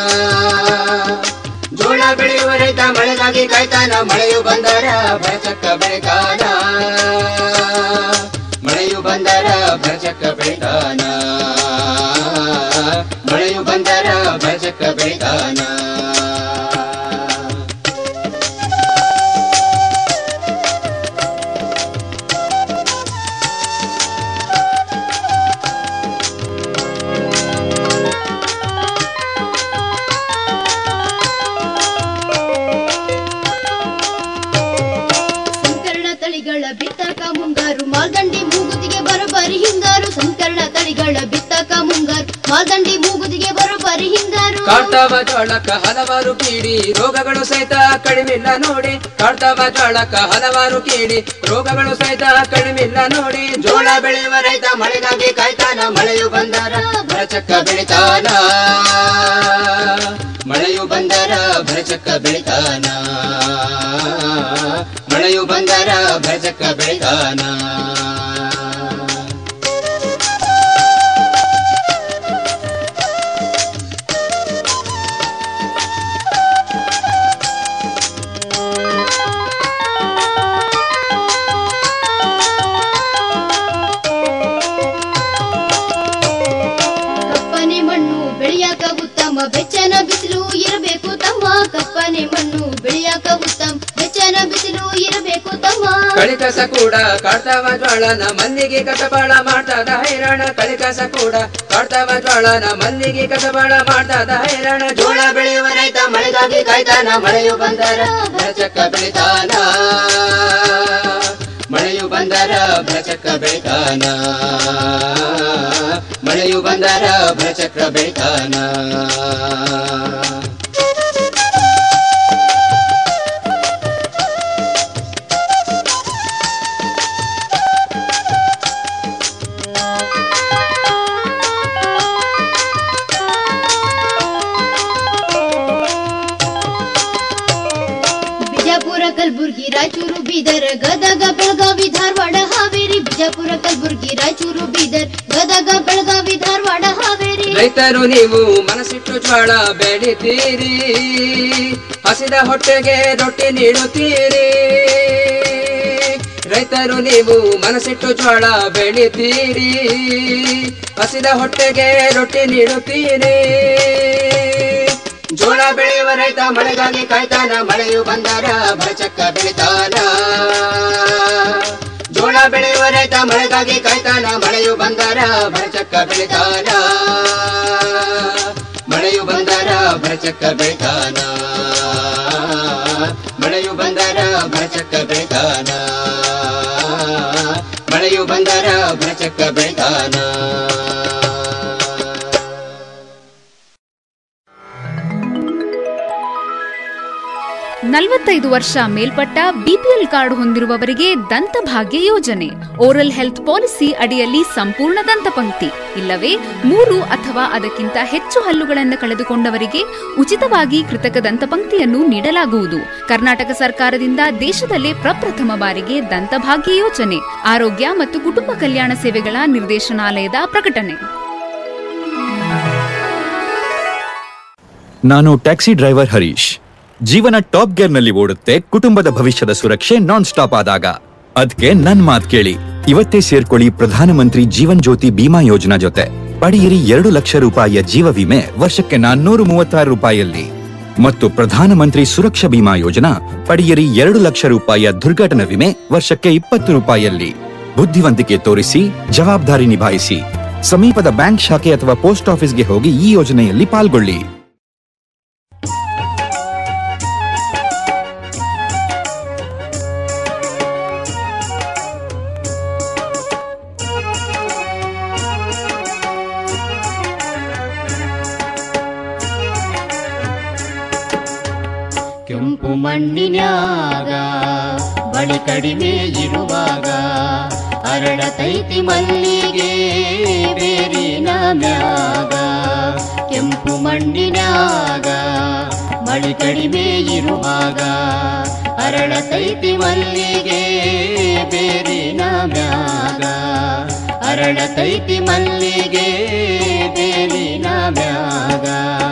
ಜೋಳ ಬೆಳೆಯುವ ರೈತ ಮಳೆಗಾಗಿ ಕಾಯ್ತಾನ ಮಳೆಯು ಬಂದರ ಬರಚಕ್ಕ ಬೆಳಿತಾನ ಮಳೆಯು ಬಂದರ ಬರಚಕ್ಕ ಬೆಳಿತಾನ ಮಳೆಯು ಬಂದರ ಬರಚಕ್ಕ ಬೆಳಿತಾನ ಸಂಕರಣ ತಳಿಗಳ ಬಿತ್ತಕ ಮುಂಗಾರು ಮಾಲ್ದಂಡಿ ಮೂಗುದಿಗೆ ಬರೋಬ್ಬರಿ ಹಿಂಗಾರು ಸಂಕರಣ ತಳಿಗಳ ಬಿತ್ತಕ ಮುಂಗಾರು ಮಾಲ್ದಂಡಿ ಮೂಗುದಿಗೆ ಬರೋಬ್ಬರಿ ಹಿಂಗಾರು ಕಾಡ್ತಾವ ಜೋಳಕ್ಕ ಹಲವಾರು ಕೀಡಿ ರೋಗಗಳು ಸಹಿತ ಕಡಿಮಿಲ್ಲ ನೋಡಿ ಕಾಡ್ತಾವ ಜೋಳಕ್ಕ ಹಲವಾರು ಕೀಡಿ ರೋಗಗಳು ಸಹಿತ ಕಡಿಮಿಲ್ಲ ನೋಡಿ ಜೋಳ ಬೆಳೆಯುವ ರೈತ ಮಳೆಗಾಗಿ ಕಾಯ್ತಾನ ಮಳೆಯು ಬಂದರ ಭರಚಕ್ಕ ಬೆಳಿತಾನ ಮಳೆಯು ಬಂದರ ಭರಚಕ್ಕ ಬೆಳಿತಾನ ಮಳೆಯು ಬಂದರ ಭರಚಕ್ಕ ಬೆಳಿತಾನ ಕಪ್ಪನೆ ಮಣ್ಣು ಬೆಳೆಯಾಕ ಉತ್ತಮ ಬೆಚ್ಚನ ಬಿಸಿಲು ಇರಬೇಕು ತಮ್ಮ ಕಪ್ಪನೆ ಮಣ್ಣು ಬೆಳೆಯಾಕ ಉತ್ತಮ ಬೆಚ್ಚನ ಬಿಸಿಲು ಇರಬೇಕು ತಮ್ಮ ಕಳಿಕಸ ಕೂಡ ಕಾಡ್ತಾವ ಜ್ವಾಳನ ಮಲ್ಲಿಗೆ ಕಸಬಾಳ ಮಾಡ್ತಾದ ಹೈರಾಣ ಕಳಿಕಸ ಕೂಡ ಕಾಡ್ತಾವ ಜ್ವಾಳನ ಮಲ್ಲಿಗೆ ಕಸಬಾಳ ಮಾಡ್ತಾದ ಹೈರಾಣ ಜೋಳ ಬೆಳೆಯುವ ರೈತ ಮಳೆಗಾಗಿ ಕಾಯ್ತಾನ ಮಳೆಯು ಬಂದರ ಭರಚಕ್ಕ ಬೆಳಿತಾನ ಮಳೆಯು ಬಂದರ ಭರಚಕ್ಕ ಬೆಳಿತಾನ ಮಳೆಯು ಬಂದರ ಭರಚಕ್ರ ಬೆಳಿತಾನ ಬಿಜಾಪುರ ಕಲಬುರ್ಗಿ ರಾಯಚೂರು ಬೀದರ್ ಗದಗ ಬೆಳಗಾವಿ ಧಾರವಾಡ ಹಾವೇರಿ ಬಿಜಾಪುರ ಕಲಬುರ್ಗಿ ರಾಯಚೂರು ಬೀದರ್ ಗದಗ ಬೆಳಗಾವಿ ಧಾರವಾಡ ಹಾವೇರಿ ರೈತರು ನೀವು ಮನಸ್ಸಿಟ್ಟು ಜ್ವಾಳ ಬೆಳಿತೀರಿ ಹಸಿದ ಹೊಟ್ಟೆಗೆ ರೊಟ್ಟಿ ನೀಡುತ್ತೀರಿ ರೈತರು ನೀವು ಮನಸ್ಸಿಟ್ಟು ಜ್ವಾಳ ಬೆಳಿತೀರಿ ಹಸಿದ ಹೊಟ್ಟೆಗೆ ರೊಟ್ಟಿ ನೀಡುತ್ತೀರಿ ಜೋಳ ಬೆಳೆಯುವ ರೈತ ಮಳೆಗಾಗಿ ಕಾಯ್ತಾನ ಮಳೆಯು ಬಂದರ ಭರಚಕ್ಕ ಬೆಳಿತಾನ ಜೋಳ ಬೆಳೆಯುವ ರೈತ ಮಳೆಗಾಗಿ ಕಾಯ್ತಾನ ಮಳೆಯು ಬಂದರ ಭರಚಕ್ಕ ಬೆಳಿತಾನ ಮಳೆಯು ಬಂದರ ಭರಚಕ್ಕ ಬೆಳಿತಾನ ಮಳೆಯು ಬಂದರ ಭರಚಕ್ಕ ಬೆಳಿತಾನ ಮಳೆಯು ಬಂದರ ಭರಚಕ್ಕ ಬೆಳಿತಾನ ನಲವತ್ತೈದು ವರ್ಷ ಮೇಲ್ಪಟ್ಟ ಬಿಪಿಎಲ್ ಕಾರ್ಡ್ ಹೊಂದಿರುವವರಿಗೆ ದಂತಭಾಗ್ಯ ಯೋಜನೆ ಓರಲ್ ಹೆಲ್ತ್ ಪಾಲಿಸಿ ಅಡಿಯಲ್ಲಿ ಸಂಪೂರ್ಣ ದಂತಪಂಕ್ತಿ ಇಲ್ಲವೇ ಮೂರು ಅಥವಾ ಅದಕ್ಕಿಂತ ಹೆಚ್ಚು ಹಲ್ಲುಗಳನ್ನು ಕಳೆದುಕೊಂಡವರಿಗೆ ಉಚಿತವಾಗಿ ಕೃತಕ ದಂತಪಂಕ್ತಿಯನ್ನು ನೀಡಲಾಗುವುದು ಕರ್ನಾಟಕ ಸರ್ಕಾರದಿಂದ ದೇಶದಲ್ಲೇ ಪ್ರಪ್ರಥಮ ಬಾರಿಗೆ ದಂತಭಾಗ್ಯ ಯೋಜನೆ ಆರೋಗ್ಯ ಮತ್ತು ಕುಟುಂಬ ಕಲ್ಯಾಣ ಸೇವೆಗಳ ನಿರ್ದೇಶನಾಲಯದ ಪ್ರಕಟಣೆ ನಾನು ಟ್ಯಾಕ್ಸಿ ಡ್ರೈವರ್ ಹರೀಶ್ ಜೀವನ ಟಾಪ್ ಗೇರ್ ನಲ್ಲಿ ಓಡುತ್ತೆ ಕುಟುಂಬದ ಭವಿಷ್ಯದ ಸುರಕ್ಷೆ ನಾನ್ ಸ್ಟಾಪ್ ಆದಾಗ ಅದ್ಕೆ ನನ್ ಮಾತ್ ಕೇಳಿ ಇವತ್ತೇ ಸೇರ್ಕೊಳ್ಳಿ ಪ್ರಧಾನಮಂತ್ರಿ ಜೀವನ್ ಜ್ಯೋತಿ ಬಿಮಾ ಯೋಜನಾ ಜೊತೆ ಪಡೆಯಿರಿ ಎರಡು ಲಕ್ಷ ರೂಪಾಯಿಯ ಜೀವ ವಿಮೆ ವರ್ಷಕ್ಕೆ ನಾನ್ನೂರು ಮೂವತ್ತಾರು ರೂಪಾಯಿಯಲ್ಲಿ ಮತ್ತು ಪ್ರಧಾನಮಂತ್ರಿ ಸುರಕ್ಷಾ ಬಿಮಾ ಯೋಜನಾ ಪಡೆಯಿರಿ ಎರಡು ಲಕ್ಷ ರೂಪಾಯಿಯ ದುರ್ಘಟನಾ ವಿಮೆ ವರ್ಷಕ್ಕೆ ಇಪ್ಪತ್ತು ರೂಪಾಯಿಯಲ್ಲಿ ಬುದ್ಧಿವಂತಿಕೆ ತೋರಿಸಿ ಜವಾಬ್ದಾರಿ ನಿಭಾಯಿಸಿ ಸಮೀಪದ ಬ್ಯಾಂಕ್ ಶಾಖೆ ಅಥವಾ ಪೋಸ್ಟ್ ಆಫೀಸ್ಗೆ ಹೋಗಿ ಈ ಯೋಜನೆಯಲ್ಲಿ ಪಾಲ್ಗೊಳ್ಳಿ ಕೆಂಪು ಮಣ್ಣಿನ್ಯಾಗ ಬಳಿ ಕಡಿಮೆ ಇರುವಾಗ ಅರಳತೈತಿ ಮಲ್ಲಿಗೆ ಬೇರಿನ ಮ್ಯಾಗ ಕೆಂಪು ಮಣ್ಣಿನ್ಯಾಗ ಮಳಿ ಕಡಿಮೆ ಇರುವಾಗ ಅರಳತೈತಿ ಮಲ್ಲಿಗೆ ಬೇರಿನ ಮ್ಯಾಗ ಅರಳತೈತಿ ಮಲ್ಲಿಗೆ ಬೇರಿನ ಮ್ಯಾಗ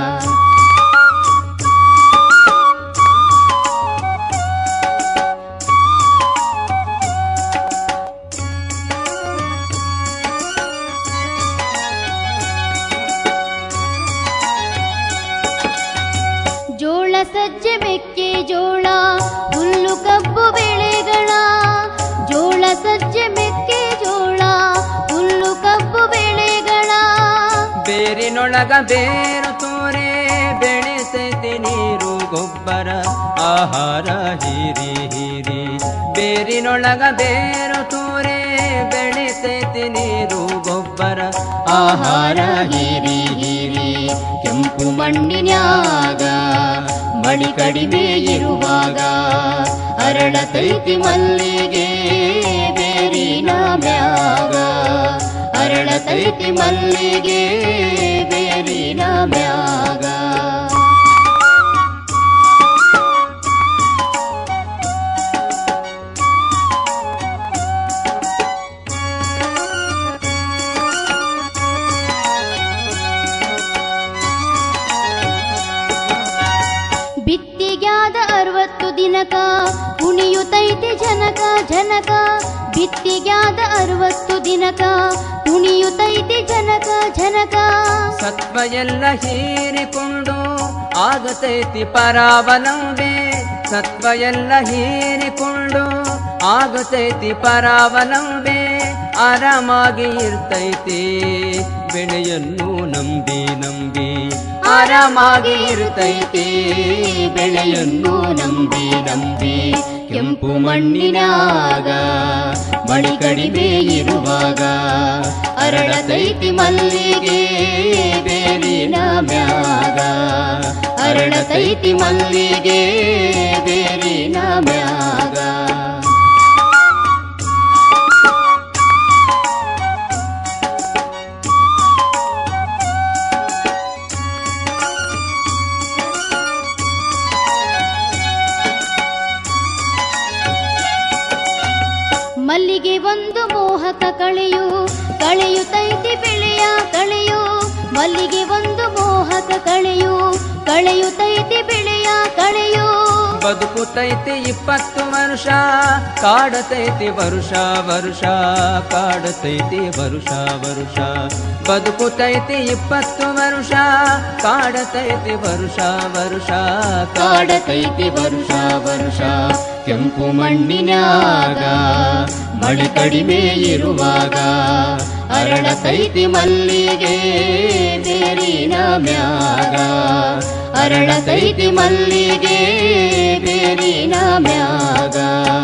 ಜೋಳ ಸಜ್ಜೆ ಮೆಕ್ಕೆ ಜೋಳ ಹುಲ್ಲು ಕಬ್ಬು ಬೆಳೆಗಳ ಜೋಳ ಸಜ್ಜೆ ಮೆಕ್ಕೆ ಜೋಳ ಹುಲ್ಲು ಕಬ್ಬು ಬೆಳೆಗಳ ಬೇರಿನೊಳಗ ಬೇರು ತೋರೆ ಬೆಳೆಸೈತಿ ನೀರು ಗೊಬ್ಬರ ಆಹಾರ ಹೀರಿ ಹೀರಿ ಬೇರಿನೊಳಗ ಬೇರು ತೋರೆ ಬೆಳೆಸೈತಿ ನೀರು ಗೊಬ್ಬರ ಆಹಾರ ಹೀರಿ ಹೀರಿ ಕೆಂಪು ಮಣ್ಣಿನ್ಯಾಗ ಮಳಿ ಕಡಿಮೆ ಇರುವಾಗ ಅರಳತೈತಿ ಮಲ್ಲಿಗೆ ಬೇರಿನ ಮ್ಯಾಗ ಅರಳತೈತಿ ಮಲ್ಲಿಗೆ ಬೇರಿನ ಮ್ಯಾಗ ಬಿತ್ತಿಗ್ಯಾದ ಅರವತ್ತು ದಿನಕ ಕುಣಿಯುತ್ತೈತಿ ಜನಕ ಜನಕ ಬಿತ್ತಿಗ್ಯಾದ ಅರವತ್ತು ದಿನಕ ಕುಣಿಯುತ್ತೈತಿ ಜನಕ ಜನಕ ಸತ್ವ ಎಲ್ಲ ಹೀರಿಕೊಂಡು ಆಗತೈತಿ ಪರಾವಲಂಬೆ ಸತ್ವ ಎಲ್ಲ ಹೀರಿಕೊಂಡು ಆಗತೈತಿ ಪರಾವಲಂಬೆ ಆರಾಮಾಗಿ ಇರ್ತೈತಿ ಬೆಳೆಯನ್ನು ನಂಬಿ ನಂಬಿ ಆರಾಮಾಗಿ ಇರ್ತೈತಿ ಬೆಳೆಯನ್ನು ನಂಬಿ ನಂಬಿ ಕೆಂಪು ಮಣ್ಣಿನಾಗ ಮಳಿ ಕಡಿಮೆ ಇರುವಾಗ ಅರಳತೈತಿ ಮಲ್ಲಿಗೆ ಬೇರಿನ ಮ್ಯಾಗ ಅರಳತೈತಿ ಮಲ್ಲಿಗೆ ಬೇರಿನ ಮ್ಯಾಗ ಮಲ್ಲಿಗೆ ಒಂದು ಮೋಹಕ ಕಳೆಯು ಕಳೆಯುತ್ತೈತಿ ಬೆಳೆಯ ಕಳೆಯು ಮಲ್ಲಿಗೆ ಒಂದು ಮೋಹಕ ಕಳೆಯು ಕಳೆಯುತ್ತೈತಿ ಬೆಳೆಯ ಕಳೆಯು ಬದುಕುತೈತಿ ಇಪ್ಪತ್ತು ವರ್ಷ ಕಾಡತೈತಿ ವರುಷ ವರುಷ ಕಾಡತೈತಿ ವರುಷ ವರುಷ ಬದುಕುತೈತಿ ಇಪ್ಪತ್ತು ವರ್ಷ ಕಾಡತೈತಿ ವರುಷ ವರುಷ ಕಾಡತೈತಿ ವರುಷ ವರುಷ ಕೆಂಪು ಮಣ್ಣಿನ್ಯಾಗ ಮಳಿ ಕಡಿಮೆ ಇರುವಾಗ ಅರಳತೈತಿ ಮಲ್ಲಿಗೆ ಬೇರಿನ ಮ್ಯಾಗ ಅರಳತೈತಿ ಮಲ್ಲಿಗೆ ಬೇರಿನ ಮ್ಯಾಗ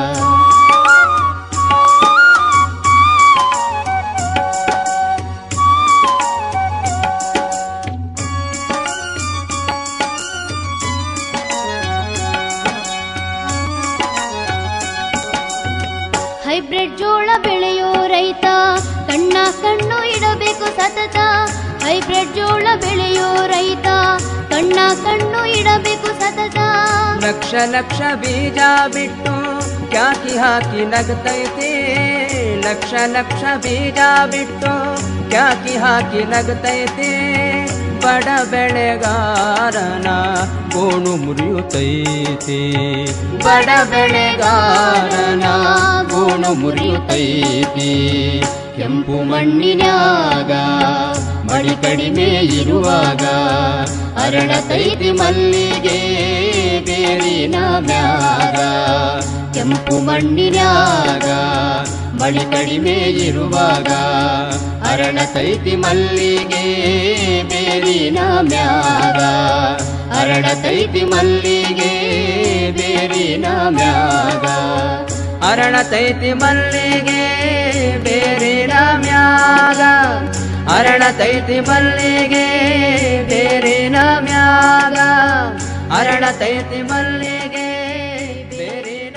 ಹೈಬ್ರಿಡ್ ಜೋಳ ಬೆಳೆಯೋ ರೈತ ಕಣ್ಣ ಕಣ್ಣು ಇಡಬೇಕು ಸತತ ಹೈಬ್ರಿಡ್ ಜೋಳ ಬೆಳೆಯೋ ರೈತ ಕಣ್ಣ ಕಣ್ಣು ಇಡಬೇಕು ಸತತ ಲಕ್ಷ ಲಕ್ಷ ಬೀಜ ಬಿಟ್ಟು ಕ್ಯಾಕಿ ಹಾಕಿ ನಗತೈತಿ ಲಕ್ಷ ಲಕ್ಷ ಬೀಜ ಬಿಟ್ಟು ಕ್ಯಾಕಿ ಹಾಕಿ ನಗತೈತಿ ಬಡ ಬೆಳೆಗಾರನ ಗೋಣು ಮುರಿಯುತ್ತೈತಿ ಬಡ ಬೆಳೆಗಾರನ ಗೋಣು ಮುರಿಯುತ್ತೈತಿ ಕೆಂಪು ಮಣ್ಣಿನ್ಯಾಗ ಮಳಿ ಕಡಿಮೆ ಇರುವಾಗ ಅರಳತೈತಿ ಮಲ್ಲಿಗೆ ಬೇರಿನ ಮ್ಯಾಗ ಕೆಂಪು ಮಣ್ಣಿನ್ಯಾಗ ಮಳಿ ಕಡಿಮೆ ಇರುವಾಗ ಅರಳತೈತಿ ಮಲ್ಲಿಗೆ ಬೇರಿನ ಮ್ಯಾಗ ಅರಳತೈತಿ ಮಲ್ಲಿಗೆ ಬೇರಿನ ಮ್ಯಾಗ ಅರಳತೈತಿ ಮಲ್ಲಿಗೆ ಬೇರಿನ ಮ್ಯಾಗ ಅರಳತೈತಿ ಮಲ್ಲಿಗೆ ಬೇರಿನ ಮ್ಯಾಗ ಅರಳತೈತಿ ಮಲ್ಲಿಗೆ ಬೇರಿನ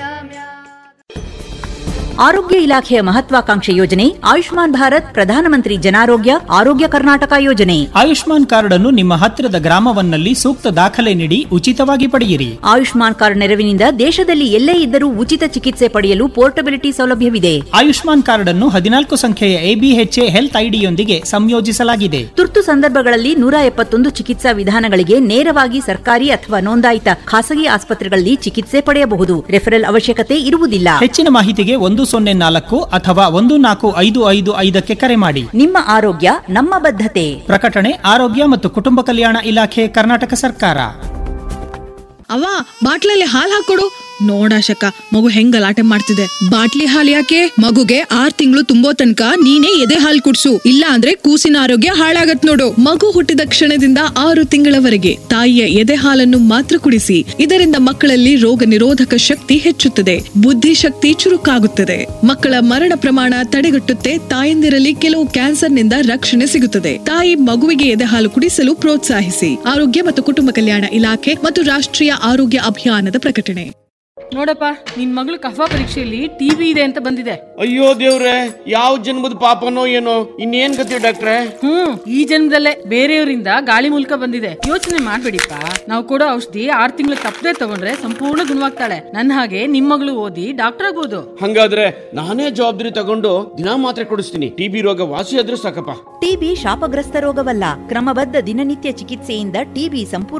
ಆರೋಗ್ಯ ಇಲಾಖೆಯ ಮಹತ್ವಾಕಾಂಕ್ಷೆ ಯೋಜನೆ ಆಯುಷ್ಮಾನ್ ಭಾರತ್ ಪ್ರಧಾನಮಂತ್ರಿ ಜನಾರೋಗ್ಯ ಆರೋಗ್ಯ ಕರ್ನಾಟಕ ಯೋಜನೆ ಆಯುಷ್ಮಾನ್ ಕಾರ್ಡ್ ಅನ್ನು ನಿಮ್ಮ ಹತ್ತಿರದ ಗ್ರಾಮವನ್ನಲ್ಲಿ ಸೂಕ್ತ ದಾಖಲೆ ನೀಡಿ ಉಚಿತವಾಗಿ ಪಡೆಯಿರಿ ಆಯುಷ್ಮಾನ್ ಕಾರ್ಡ್ ನೆರವಿನಿಂದ ದೇಶದಲ್ಲಿ ಎಲ್ಲೇ ಇದ್ದರೂ ಉಚಿತ ಚಿಕಿತ್ಸೆ ಪಡೆಯಲು ಪೋರ್ಟಬಿಲಿಟಿ ಸೌಲಭ್ಯವಿದೆ ಆಯುಷ್ಮಾನ್ ಕಾರ್ಡ್ ಅನ್ನು ಹದಿನಾಲ್ಕು ಸಂಖ್ಯೆಯ ಎಬಿಎಚ್ಎ ಹೆಲ್ತ್ ಐಡಿಯೊಂದಿಗೆ ಸಂಯೋಜಿಸಲಾಗಿದೆ ತುರ್ತು ಸಂದರ್ಭಗಳಲ್ಲಿ ನೂರ ಎಪ್ಪತ್ತೊಂದು ಚಿಕಿತ್ಸಾ ವಿಧಾನಗಳಿಗೆ ನೇರವಾಗಿ ಸರ್ಕಾರಿ ಅಥವಾ ನೋಂದಾಯಿತ ಖಾಸಗಿ ಆಸ್ಪತ್ರೆಗಳಲ್ಲಿ ಚಿಕಿತ್ಸೆ ಪಡೆಯಬಹುದು ರೆಫರಲ್ ಅವಶ್ಯಕತೆ ಇರುವುದಿಲ್ಲ ಹೆಚ್ಚಿನ ಮಾಹಿತಿಗೆ ಒಂದು ಸೊನ್ನೆ ನಾಲ್ಕು ಅಥವಾ ಒಂದು ನಾಲ್ಕು ಐದು ಐದು ಐದಕ್ಕೆ ಕರೆ ಮಾಡಿ ನಿಮ್ಮ ಆರೋಗ್ಯ ನಮ್ಮ ಬದ್ಧತೆ ಪ್ರಕಟಣೆ ಆರೋಗ್ಯ ಮತ್ತು ಕುಟುಂಬ ಕಲ್ಯಾಣ ಇಲಾಖೆ ಕರ್ನಾಟಕ ಸರ್ಕಾರ ಅವ್ವ ಬಾಟ್ಲಲ್ಲಿ ಹಾಲ್ ಹಾಕೊಡು ನೋಡಾಶಕ ಮಗು ಹೆಂಗ್ ಗಲಾಟೆ ಮಾಡ್ತಿದೆ ಬಾಟ್ಲಿ ಹಾಲ್ ಯಾಕೆ ಮಗುಗೆ ಆರ್ ತಿಂಗಳು ತುಂಬೋ ತನಕ ನೀನೇ ಎದೆ ಹಾಲ್ ಕುಡ್ಸು ಇಲ್ಲ ಅಂದ್ರೆ ಕೂಸಿನ ಆರೋಗ್ಯ ಹಾಳಾಗತ್ ನೋಡು ಮಗು ಹುಟ್ಟಿದ ಕ್ಷಣದಿಂದ ಆರು ತಿಂಗಳವರೆಗೆ ತಾಯಿಯ ಎದೆ ಹಾಲನ್ನು ಮಾತ್ರ ಕುಡಿಸಿ ಇದರಿಂದ ಮಕ್ಕಳಲ್ಲಿ ರೋಗ ನಿರೋಧಕ ಶಕ್ತಿ ಹೆಚ್ಚುತ್ತದೆ ಬುದ್ಧಿಶಕ್ತಿ ಚುರುಕಾಗುತ್ತದೆ ಮಕ್ಕಳ ಮರಣ ಪ್ರಮಾಣ ತಡೆಗಟ್ಟುತ್ತೆ ತಾಯಂದಿರಲ್ಲಿ ಕೆಲವು ಕ್ಯಾನ್ಸರ್ನಿಂದ ರಕ್ಷಣೆ ಸಿಗುತ್ತದೆ ತಾಯಿ ಮಗುವಿಗೆ ಎದೆ ಹಾಲು ಕುಡಿಸಲು ಪ್ರೋತ್ಸಾಹಿಸಿ ಆರೋಗ್ಯ ಮತ್ತು ಕುಟುಂಬ ಕಲ್ಯಾಣ ಇಲಾಖೆ ಮತ್ತು ರಾಷ್ಟ್ರೀಯ ಆರೋಗ್ಯ ಅಭಿಯಾನದ ಪ್ರಕಟಣೆ ನೋಡಪ್ಪ ನಿನ್ ಮಗಳು ಕಫ ಪರೀಕ್ಷೆಯಲ್ಲಿ ಟಿವಿ ಇದೆ ಅಂತ ಬಂದಿದೆ ಅಯ್ಯೋ ದೇವ್ರೆ ಯಾವ ಜನ್ಮದ ಪಾಪನೋ ಏನೋ ಇನ್ನೇನ್ ಗತಿ ಡಾಕ್ಟ್ರೆ ಹ್ಮ್ ಈ ಜನ್ಮದಲ್ಲೇ ಬೇರೆಯವರಿಂದ ಗಾಳಿ ಮೂಲಕ ಬಂದಿದೆ ಯೋಚನೆ ಮಾಡ್ಬೇಡಿಪ್ಪ ನಾವು ಕೊಡೋ ಔಷಧಿ ಆರ್ ತಿಂಗಳು ತಪ್ಪದೆ ತಗೊಂಡ್ರೆ ಸಂಪೂರ್ಣ ಗುಣವಾಗ್ತಾಳೆ ನನ್ನ ಹಾಗೆ ನಿಮ್ ಮಗಳು ಓದಿ ಡಾಕ್ಟರ್ ಆಗ್ಬೋದು ಹಂಗಾದ್ರೆ ನಾನೇ ಜವಾಬ್ದಾರಿ ತಗೊಂಡು ದಿನಾ ಮಾತ್ರೆ ಕೊಡಿಸ್ತೀನಿ ಟಿಬಿ ರೋಗ ವಾಸಿ ಆದ್ರೂ ಸಾಕಪ್ಪ ಟಿಬಿ ಶಾಪಗ್ರಸ್ತ ರೋಗವಲ್ಲ ಕ್ರಮಬದ್ಧ ದಿನನಿತ್ಯ ಚಿಕಿತ್ಸೆಯಿಂದ ಟಿಬಿ ಸಂಪೂರ್ಣ